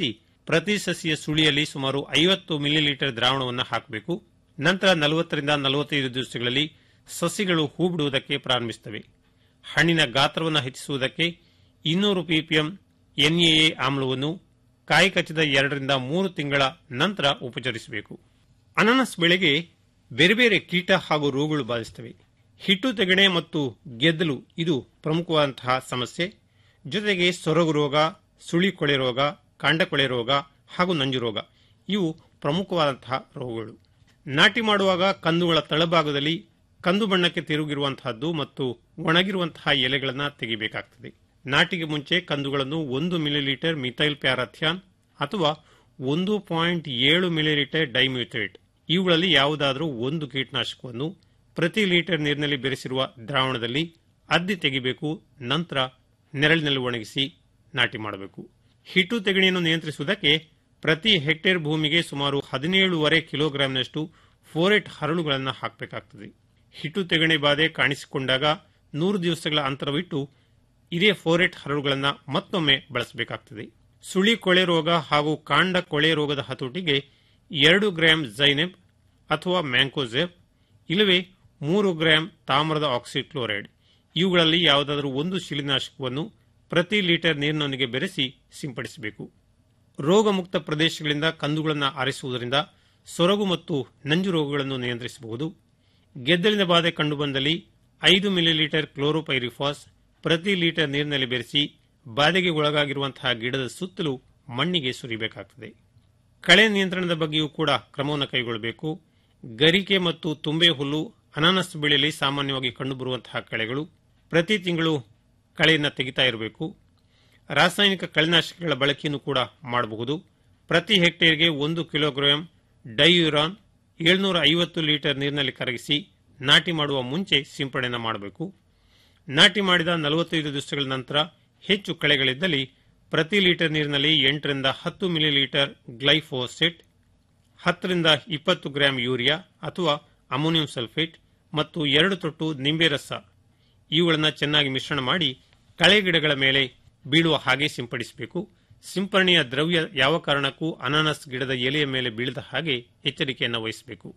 ಪ್ರತಿ ಸಸಿಯ ಸುಳಿಯಲ್ಲಿ ಸುಮಾರು ಐವತ್ತು ಮಿಲಿಲೀಟರ್ ದ್ರಾವಣವನ್ನು ಹಾಕಬೇಕು ನಂತರ ನಲವತ್ತರಿಂದ ನಲವತ್ತೈದು ದಿವಸಗಳಲ್ಲಿ ಸಸಿಗಳು ಹೂ ಬಿಡುವುದಕ್ಕೆ ಪ್ರಾರಂಭಿಸುತ್ತವೆ ಹಣ್ಣಿನ ಗಾತ್ರವನ್ನು ಹೆಚ್ಚಿಸುವುದಕ್ಕೆ ಇನ್ನೂರು ಪಿಪಿಎಂ ಎನ್ಎಎ ಆಮ್ಲವನ್ನು ಕಾಯಿ ಕಚ್ಚಿದ ಎರಡರಿಂದ ಮೂರು ತಿಂಗಳ ನಂತರ ಉಪಚರಿಸಬೇಕು ಅನಾನಸ್ ಬೆಳೆಗೆ ಬೇರೆ ಬೇರೆ ಕೀಟ ಹಾಗೂ ರೋಗಗಳು ಬಾಧಿಸುತ್ತವೆ ಹಿಟ್ಟು ತೆಗಣೆ ಮತ್ತು ಗೆದ್ದಲು ಇದು ಪ್ರಮುಖವಾದಂತಹ ಸಮಸ್ಯೆ ಜೊತೆಗೆ ಸೊರಗು ರೋಗ ಸುಳಿ ಕೊಳೆ ರೋಗ ಕಾಂಡಕೊಳೆ ರೋಗ ಹಾಗೂ ನಂಜು ರೋಗ ಇವು ಪ್ರಮುಖವಾದಂತಹ ರೋಗಗಳು ನಾಟಿ ಮಾಡುವಾಗ ಕಂದುಗಳ ತಳಭಾಗದಲ್ಲಿ ಕಂದು ಬಣ್ಣಕ್ಕೆ ತಿರುಗಿರುವಂತಹದ್ದು ಮತ್ತು ಒಣಗಿರುವಂತಹ ಎಲೆಗಳನ್ನು ತೆಗಿಬೇಕಾಗ್ತದೆ ನಾಟಿಗೆ ಮುಂಚೆ ಕಂದುಗಳನ್ನು ಒಂದು ಮಿಲಿಲೀಟರ್ ಮಿಥೈಲ್ ಪ್ಯಾರಾಥ್ಯಾನ್ ಅಥವಾ ಒಂದು ಪಾಯಿಂಟ್ ಏಳು ಮಿಲಿಲೀಟರ್ ಡೈಮ್ಯೂಥೇಟ್ ಇವುಗಳಲ್ಲಿ ಯಾವುದಾದರೂ ಒಂದು ಕೀಟನಾಶಕವನ್ನು ಪ್ರತಿ ಲೀಟರ್ ನೀರಿನಲ್ಲಿ ಬೆರೆಸಿರುವ ದ್ರಾವಣದಲ್ಲಿ ಅದ್ದಿ ತೆಗಿಬೇಕು ನಂತರ ನೆರಳಿನಲ್ಲಿ ಒಣಗಿಸಿ ನಾಟಿ ಮಾಡಬೇಕು ಹಿಟ್ಟು ತೆಗಣಿಯನ್ನು ನಿಯಂತ್ರಿಸುವುದಕ್ಕೆ ಪ್ರತಿ ಹೆಕ್ಟೇರ್ ಭೂಮಿಗೆ ಸುಮಾರು ಹದಿನೇಳುವರೆ ಕಿಲೋಗ್ರಾಂನಷ್ಟು ಫೋರೆಟ್ ಹರಳುಗಳನ್ನು ಹಾಕಬೇಕಾಗ್ತದೆ ಹಿಟ್ಟು ತೆಗಣೆ ಬಾಧೆ ಕಾಣಿಸಿಕೊಂಡಾಗ ನೂರು ದಿವಸಗಳ ಅಂತರವಿಟ್ಟು ಇದೇ ಫೋರೆಟ್ ಹರಳುಗಳನ್ನು ಮತ್ತೊಮ್ಮೆ ಬಳಸಬೇಕಾಗ್ತದೆ ಸುಳಿ ಕೊಳೆ ರೋಗ ಹಾಗೂ ಕಾಂಡ ಕೊಳೆ ರೋಗದ ಹತೋಟಿಗೆ ಎರಡು ಗ್ರಾಂ ಜೈನೆಬ್ ಅಥವಾ ಮ್ಯಾಂಕೋಜೆಬ್ ಇಲ್ಲವೇ ಮೂರು ಗ್ರಾಂ ತಾಮ್ರದ ಆಕ್ಸಿಕ್ಲೋರೈಡ್ ಇವುಗಳಲ್ಲಿ ಯಾವುದಾದರೂ ಒಂದು ಶಿಲಿನಾಶಕವನ್ನು ಪ್ರತಿ ಲೀಟರ್ ನೀರಿನೊಂದಿಗೆ ಬೆರೆಸಿ ಸಿಂಪಡಿಸಬೇಕು ರೋಗಮುಕ್ತ ಪ್ರದೇಶಗಳಿಂದ ಕಂದುಗಳನ್ನು ಆರಿಸುವುದರಿಂದ ಸೊರಗು ಮತ್ತು ನಂಜು ರೋಗಗಳನ್ನು ನಿಯಂತ್ರಿಸಬಹುದು ಗೆದ್ದಲಿನ ಬಾಧೆ ಕಂಡುಬಂದಲ್ಲಿ ಐದು ಮಿಲಿಲೀಟರ್ ಕ್ಲೋರೋಪೈರಿಫಾಸ್ ಪ್ರತಿ ಲೀಟರ್ ನೀರಿನಲ್ಲಿ ಬೆರೆಸಿ ಬಾಧೆಗೆ ಒಳಗಾಗಿರುವಂತಹ ಗಿಡದ ಸುತ್ತಲೂ ಮಣ್ಣಿಗೆ ಸುರಿಬೇಕಾಗುತ್ತದೆ ಕಳೆ ನಿಯಂತ್ರಣದ ಬಗ್ಗೆಯೂ ಕೂಡ ಕ್ರಮವನ್ನು ಕೈಗೊಳ್ಳಬೇಕು ಗರಿಕೆ ಮತ್ತು ತುಂಬೆ ಹುಲ್ಲು ಅನಾನಸ್ ಬೆಳೆಯಲ್ಲಿ ಸಾಮಾನ್ಯವಾಗಿ ಕಂಡುಬರುವಂತಹ ಕಳೆಗಳು ಪ್ರತಿ ತಿಂಗಳು ಕಳೆಯನ್ನು ತೆಗಿತಾ ಇರಬೇಕು ರಾಸಾಯನಿಕ ಕಳೆನಾಶಕಗಳ ಬಳಕೆಯನ್ನು ಕೂಡ ಮಾಡಬಹುದು ಪ್ರತಿ ಹೆಕ್ಟೇರ್ಗೆ ಒಂದು ಕಿಲೋಗ್ರಾಂ ಡೈಯುರಾನ್ ಏಳ್ನೂರ ಐವತ್ತು ಲೀಟರ್ ನೀರಿನಲ್ಲಿ ಕರಗಿಸಿ ನಾಟಿ ಮಾಡುವ ಮುಂಚೆ ಸಿಂಪಡಣೆ ಮಾಡಬೇಕು ನಾಟಿ ಮಾಡಿದ ನಲವತ್ತೈದು ದಿವಸಗಳ ನಂತರ ಹೆಚ್ಚು ಕಳೆಗಳಿದ್ದಲ್ಲಿ ಪ್ರತಿ ಲೀಟರ್ ನೀರಿನಲ್ಲಿ ಎಂಟರಿಂದ ಹತ್ತು ಮಿಲಿಲೀಟರ್ ಗ್ಲೈಫೋಸೆಟ್ ಹತ್ತರಿಂದ ಇಪ್ಪತ್ತು ಗ್ರಾಂ ಯೂರಿಯಾ ಅಥವಾ ಅಮೋನಿಯಂ ಸಲ್ಫೇಟ್ ಮತ್ತು ಎರಡು ತೊಟ್ಟು ನಿಂಬೆ ರಸ ಇವುಗಳನ್ನು ಚೆನ್ನಾಗಿ ಮಿಶ್ರಣ ಮಾಡಿ ಕಳೆ ಗಿಡಗಳ ಮೇಲೆ ಬೀಳುವ ಹಾಗೆ ಸಿಂಪಡಿಸಬೇಕು ಸಿಂಪರಣೆಯ ದ್ರವ್ಯ ಯಾವ ಕಾರಣಕ್ಕೂ ಅನಾನಸ್ ಗಿಡದ ಎಲೆಯ ಮೇಲೆ ಬೀಳದ ಹಾಗೆ ಎಚ್ಚರಿಕೆಯನ್ನು ವಹಿಸಬೇಕು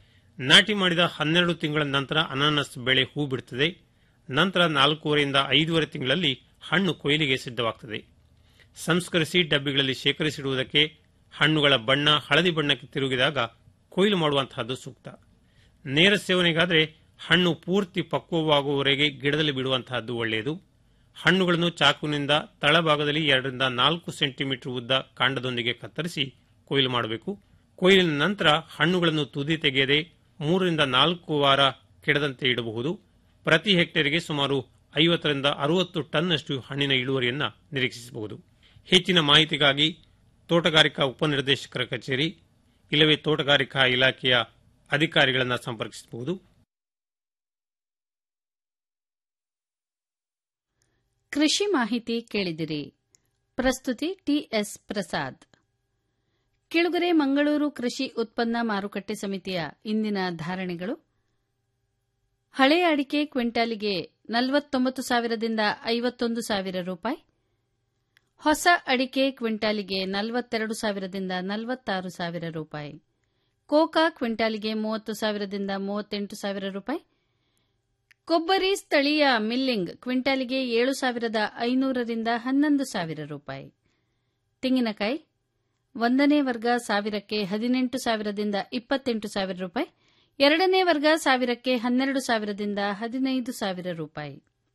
ನಾಟಿ ಮಾಡಿದ ಹನ್ನೆರಡು ತಿಂಗಳ ನಂತರ ಅನಾನಸ್ ಬೆಳೆ ಹೂ ಬಿಡುತ್ತದೆ ನಂತರ ನಾಲ್ಕೂವರೆಯಿಂದ ಐದೂವರೆ ತಿಂಗಳಲ್ಲಿ ಹಣ್ಣು ಕೊಯ್ಲಿಗೆ ಸಿದ್ಧವಾಗುತ್ತದೆ ಸಂಸ್ಕರಿಸಿ ಡಬ್ಬಿಗಳಲ್ಲಿ ಶೇಖರಿಸಿಡುವುದಕ್ಕೆ ಹಣ್ಣುಗಳ ಬಣ್ಣ ಹಳದಿ ಬಣ್ಣಕ್ಕೆ ತಿರುಗಿದಾಗ ಕೊಯ್ಲು ಮಾಡುವಂತಹದ್ದು ಸೂಕ್ತ ನೇರ ಸೇವನೆಗಾದರೆ ಹಣ್ಣು ಪೂರ್ತಿ ಪಕ್ವವಾಗುವವರೆಗೆ ಗಿಡದಲ್ಲಿ ಬಿಡುವಂತಹದ್ದು ಒಳ್ಳೆಯದು ಹಣ್ಣುಗಳನ್ನು ಚಾಕುವಿನಿಂದ ತಳಭಾಗದಲ್ಲಿ ಎರಡರಿಂದ ನಾಲ್ಕು ಸೆಂಟಿಮೀಟರ್ ಉದ್ದ ಕಾಂಡದೊಂದಿಗೆ ಕತ್ತರಿಸಿ ಕೊಯ್ಲು ಮಾಡಬೇಕು ಕೊಯ್ಲಿನ ನಂತರ ಹಣ್ಣುಗಳನ್ನು ತುದಿ ತೆಗೆಯದೆ ಮೂರರಿಂದ ನಾಲ್ಕು ವಾರ ಕೆಡದಂತೆ ಇಡಬಹುದು ಪ್ರತಿ ಹೆಕ್ಟೇರ್ಗೆ ಸುಮಾರು ಐವತ್ತರಿಂದ ಅರವತ್ತು ಟನ್ನಷ್ಟು ಹಣ್ಣಿನ ಇಳುವರಿಯನ್ನು ನಿರೀಕ್ಷಿಸಬಹುದು ಹೆಚ್ಚಿನ ಮಾಹಿತಿಗಾಗಿ ತೋಟಗಾರಿಕಾ ಉಪನಿರ್ದೇಶಕರ ಕಚೇರಿ ಇಲ್ಲವೇ ತೋಟಗಾರಿಕಾ ಇಲಾಖೆಯ ಅಧಿಕಾರಿಗಳನ್ನು ಸಂಪರ್ಕಿಸಬಹುದು ಕೃಷಿ ಮಾಹಿತಿ ಕೇಳಿದಿರಿ ಪ್ರಸ್ತುತಿ ಟಿಎಸ್ ಪ್ರಸಾದ್ ಕೆಳಗರೆ ಮಂಗಳೂರು ಕೃಷಿ ಉತ್ಪನ್ನ ಮಾರುಕಟ್ಟೆ ಸಮಿತಿಯ ಇಂದಿನ ಧಾರಣೆಗಳು ಹಳೆ ಅಡಿಕೆ ಕ್ವಿಂಟಾಲಿಗೆ ನಲವತ್ತೊಂಬತ್ತು ಸಾವಿರದಿಂದ ಐವತ್ತೊಂದು ಸಾವಿರ ರೂಪಾಯಿ ಹೊಸ ಅಡಿಕೆ ಕ್ವಿಂಟಾಲಿಗೆ ನಲವತ್ತೆರಡು ಸಾವಿರದಿಂದ ನಲವತ್ತಾರು ಸಾವಿರ ರೂಪಾಯಿ ಕೋಕಾ ಕ್ವಿಂಟಾಲಿಗೆ ಮೂವತ್ತು ಸಾವಿರದಿಂದ ಮೂವತ್ತೆಂಟು ಸಾವಿರ ರೂಪಾಯಿ ಕೊಬ್ಬರಿ ಸ್ಥಳೀಯ ಮಿಲ್ಲಿಂಗ್ ಕ್ವಿಂಟಾಲಿಗೆ ಏಳು ಸಾವಿರದ ಐನೂರರಿಂದ ಹನ್ನೊಂದು ಸಾವಿರ ರೂಪಾಯಿ ತೆಂಗಿನಕಾಯಿ ಒಂದನೇ ವರ್ಗ ಸಾವಿರಕ್ಕೆ ಹದಿನೆಂಟು ಸಾವಿರದಿಂದ ಇಪ್ಪತ್ತೆಂಟು ಸಾವಿರ ರೂಪಾಯಿ ಎರಡನೇ ವರ್ಗ ಸಾವಿರಕ್ಕೆ ಹನ್ನೆರಡು ಸಾವಿರದಿಂದ ಹದಿನೈದು ಸಾವಿರ ರೂಪಾಯಿ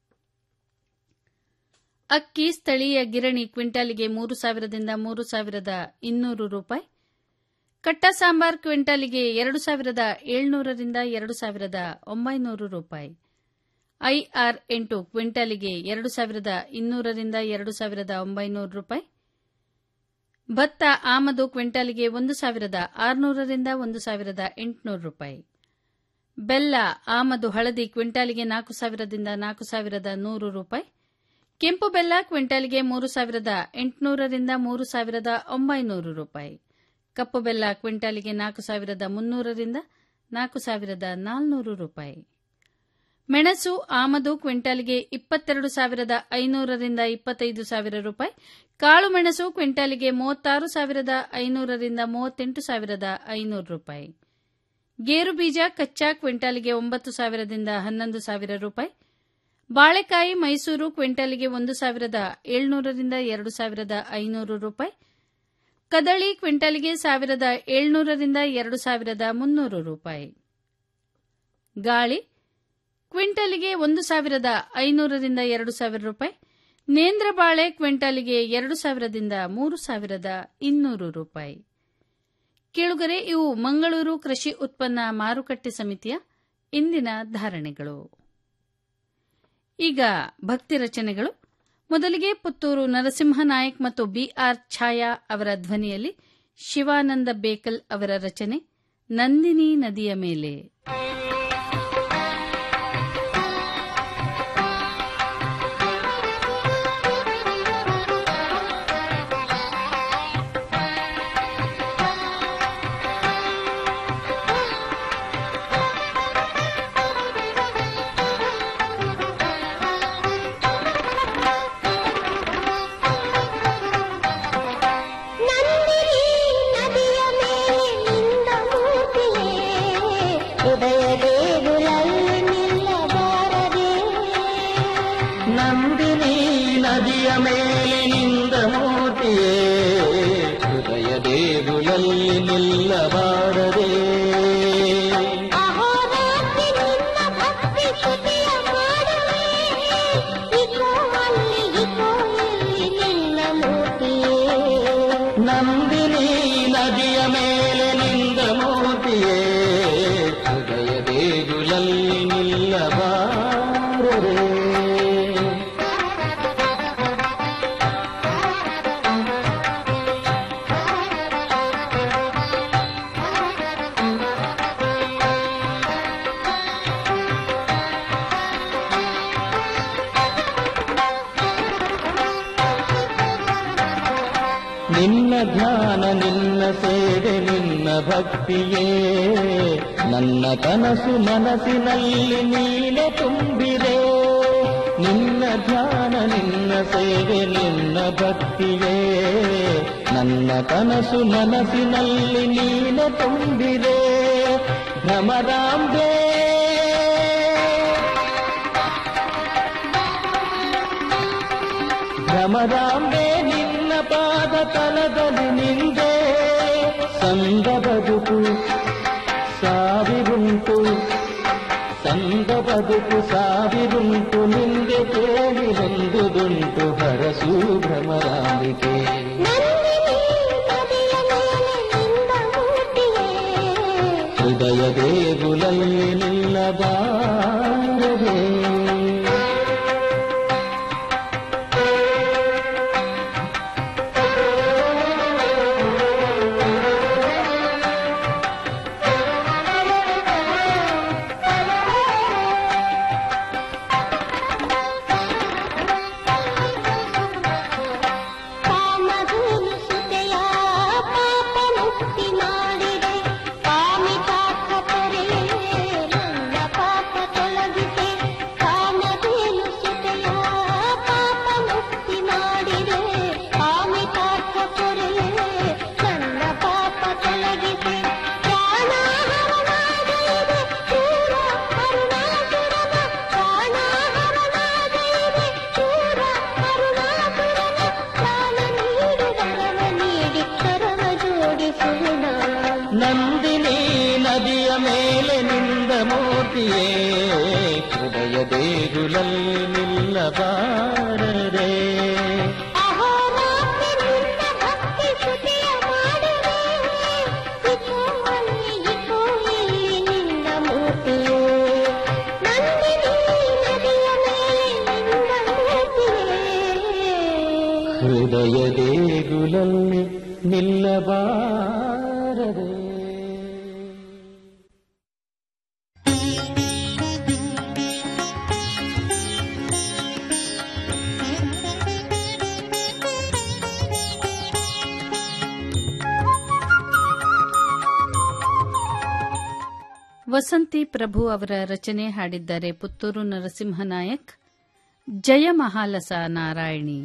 ಅಕ್ಕಿ ಸ್ಥಳೀಯ ಗಿರಣಿ ಕ್ವಿಂಟಾಲಿಗೆ ಮೂರು ಸಾವಿರದಿಂದ ಮೂರು ಸಾವಿರದ ಇನ್ನೂರು ರೂಪಾಯಿ ಕಟ್ಟ ಸಾಂಬಾರ್ ಕ್ವಿಂಟಾಲಿಗೆ ಎರಡು ಸಾವಿರದ ಏಳ್ನೂರರಿಂದ ಎರಡು ಸಾವಿರದ ಒಂಬೈನೂರು ರೂಪಾಯಿ ಐಆರ್ ಎಂಟು ಕ್ವಿಂಟಾಲಿಗೆ ಎರಡು ಸಾವಿರದ ಇನ್ನೂರರಿಂದ ಎರಡು ಸಾವಿರದ ಒಂಬೈನೂರು ರೂಪಾಯಿ ಭತ್ತ ಆಮದು ಕ್ವಿಂಟಾಲಿಗೆ ಒಂದು ಸಾವಿರದ ಆರುನೂರರಿಂದ ಒಂದು ಸಾವಿರದ ಎಂಟುನೂರು ರೂಪಾಯಿ ಬೆಲ್ಲ ಆಮದು ಹಳದಿ ಕ್ವಿಂಟಾಲಿಗೆ ನಾಲ್ಕು ಸಾವಿರದಿಂದ ನಾಲ್ಕು ಸಾವಿರದ ನೂರು ರೂಪಾಯಿ ಕೆಂಪು ಬೆಲ್ಲ ಕ್ವಿಂಟಾಲಿಗೆ ಮೂರು ಸಾವಿರದ ಎಂಟುನೂರರಿಂದ ಮೂರು ಸಾವಿರದ ಒಂಬೈನೂರು ರೂಪಾಯಿ ಕಪ್ಪು ಬೆಲ್ಲ ಕ್ವಿಂಟಾಲಿಗೆ ನಾಲ್ಕು ಸಾವಿರದ ಮುನ್ನೂರರಿಂದ ನಾಲ್ಕು ಸಾವಿರದ ನಾಲ್ನೂರು ರೂಪಾಯಿ ಮೆಣಸು ಆಮದು ಕ್ವಿಂಟಾಲ್ಗೆ ಇಪ್ಪತ್ತೆರಡು ಸಾವಿರದ ಐನೂರರಿಂದ ಇಪ್ಪತ್ತೈದು ಸಾವಿರ ರೂಪಾಯಿ ಕಾಳು ಮೆಣಸು ಕ್ವಿಂಟಾಲ್ಗೆ ಮೂವತ್ತಾರು ಸಾವಿರದ ಐನೂರರಿಂದ ಮೂವತ್ತೆಂಟು ಸಾವಿರದ ಐನೂರು ರೂಪಾಯಿ ಗೇರು ಬೀಜ ಕಚ್ಚಾ ಕ್ವಿಂಟಾಲ್ಗೆ ಒಂಬತ್ತು ಸಾವಿರದಿಂದ ಹನ್ನೊಂದು ಸಾವಿರ ರೂಪಾಯಿ ಬಾಳೆಕಾಯಿ ಮೈಸೂರು ಕ್ವಿಂಟಾಲ್ಗೆ ಒಂದು ಸಾವಿರದ ಏಳ್ನೂರರಿಂದ ಎರಡು ಸಾವಿರದ ಐನೂರು ರೂಪಾಯಿ ಕದಳಿ ಕ್ವಿಂಟಾಲ್ಗೆ ಸಾವಿರದ ಏಳ್ನೂರರಿಂದ ಎರಡು ಸಾವಿರದ ಮುನ್ನೂರು ರೂಪಾಯಿ ಗಾಳಿ ಕ್ವಿಂಟಾಲ್ಗೆ ಒಂದು ಸಾವಿರದ ಐನೂರರಿಂದ ಎರಡು ಸಾವಿರ ರೂಪಾಯಿ ನೇಂದ್ರ ಬಾಳೆ ಕ್ವಿಂಟಾಲ್ಗೆ ಎರಡು ಸಾವಿರದಿಂದ ಮೂರು ಸಾವಿರದ ಇನ್ನೂರು ರೂಪಾಯಿ ಕೇಳುಗರೆ ಇವು ಮಂಗಳೂರು ಕೃಷಿ ಉತ್ಪನ್ನ ಮಾರುಕಟ್ಟೆ ಸಮಿತಿಯ ಇಂದಿನ ಧಾರಣೆಗಳು ಈಗ ಭಕ್ತಿ ರಚನೆಗಳು ಮೊದಲಿಗೆ ಪುತ್ತೂರು ನರಸಿಂಹ ನಾಯಕ್ ಮತ್ತು ಬಿಆರ್ ಛಾಯಾ ಅವರ ಧ್ವನಿಯಲ್ಲಿ ಶಿವಾನಂದ ಬೇಕಲ್ ಅವರ ರಚನೆ ನಂದಿನಿ ನದಿಯ ಮೇಲೆ ನಂದಿನಿ ನದಿಯ ಮೇಲೆ ನಿಂದ ಮೂರ್ತಿಯೇ ಹೃದಯ ದೇಗುಲಲ್ಲಿ ನಿಲ್ಲಬಾರದೆ ನಂದಿನಿ ನದಿಯ ಮೇಲೆ ನಿಂದ ಮೂರ್ತಿಯೇ ಹೃದಯ ದೇಗುಲಲ್ಲಿ ನಿಲ್ಲಬಾರದೆ ನಿನ್ನ ಧ್ಯಾನ ನಿನ್ನ ಸೇವೆ ನಿನ್ನ ಭಕ್ತಿಯೇ ನನ್ನ ಕನಸು ಮನಸ್ಸಿನಲ್ಲಿ ನೀನೆ ತುಂಬಿದೆ ನಿನ್ನ ಧ್ಯಾನ ನಿನ್ನ ಸೇವೆ ನಿನ್ನ ಭಕ್ತಿಯೇ ನನ್ನ ಕನಸು ಮನಸ್ಸಿನಲ್ಲಿ ನೀನೆ ತುಂಬಿದೆ ಭ್ರಮರಾಂಬೆ ಭ್ರಮರಾಂಬೆ ನಿನ್ನ ಪಾದ ತಲದಲ್ಲಿ ನಿಂದೆ ಸಂದ ಬದುಕು ಸಾವಿರುಂಟು ಸಂದ ಬದುಕು ಸಾವಿರುಂಟು ನಿಂದೆ ಕೇಳಿ ಹೊಂದುದುಂಟು ಹರಸು ಭ್ರಮರಾಂಬಿಕೆ ಹೃದಯ ದೇಗುಲಲ್ಲಿ ನಿಲ್ಲಬಾರದೆ ನಂದಿನಿ ನದಿಯ ಮೇಲೆ ನಿಂದ ಮೂರ್ತಿಯೇ ಹೃದಯ ದೇಗುಲಲ್ಲಿ ನಿಲ್ಲಬಾರದೆ ಹೃದಯ ದೇಗುಲಲ್ಲಿ ನಿಲ್ಲಬಾರದೆ ವಸಂತಿ ಪ್ರಭು ಅವರ ರಚನೆ ಹಾಡಿದ್ದಾರೆ ಪುತ್ತೂರು ನರಸಿಂಹನಾಯಕ್ ಜಯ ಮಹಾಲಸ ನಾರಾಯಣಿ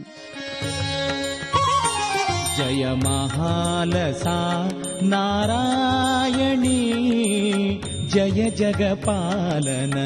ಜಯ ಮಹಾಲಸಾ ನಾರಾಯಣಿ ಜಯ ಜಗಪಾಲನ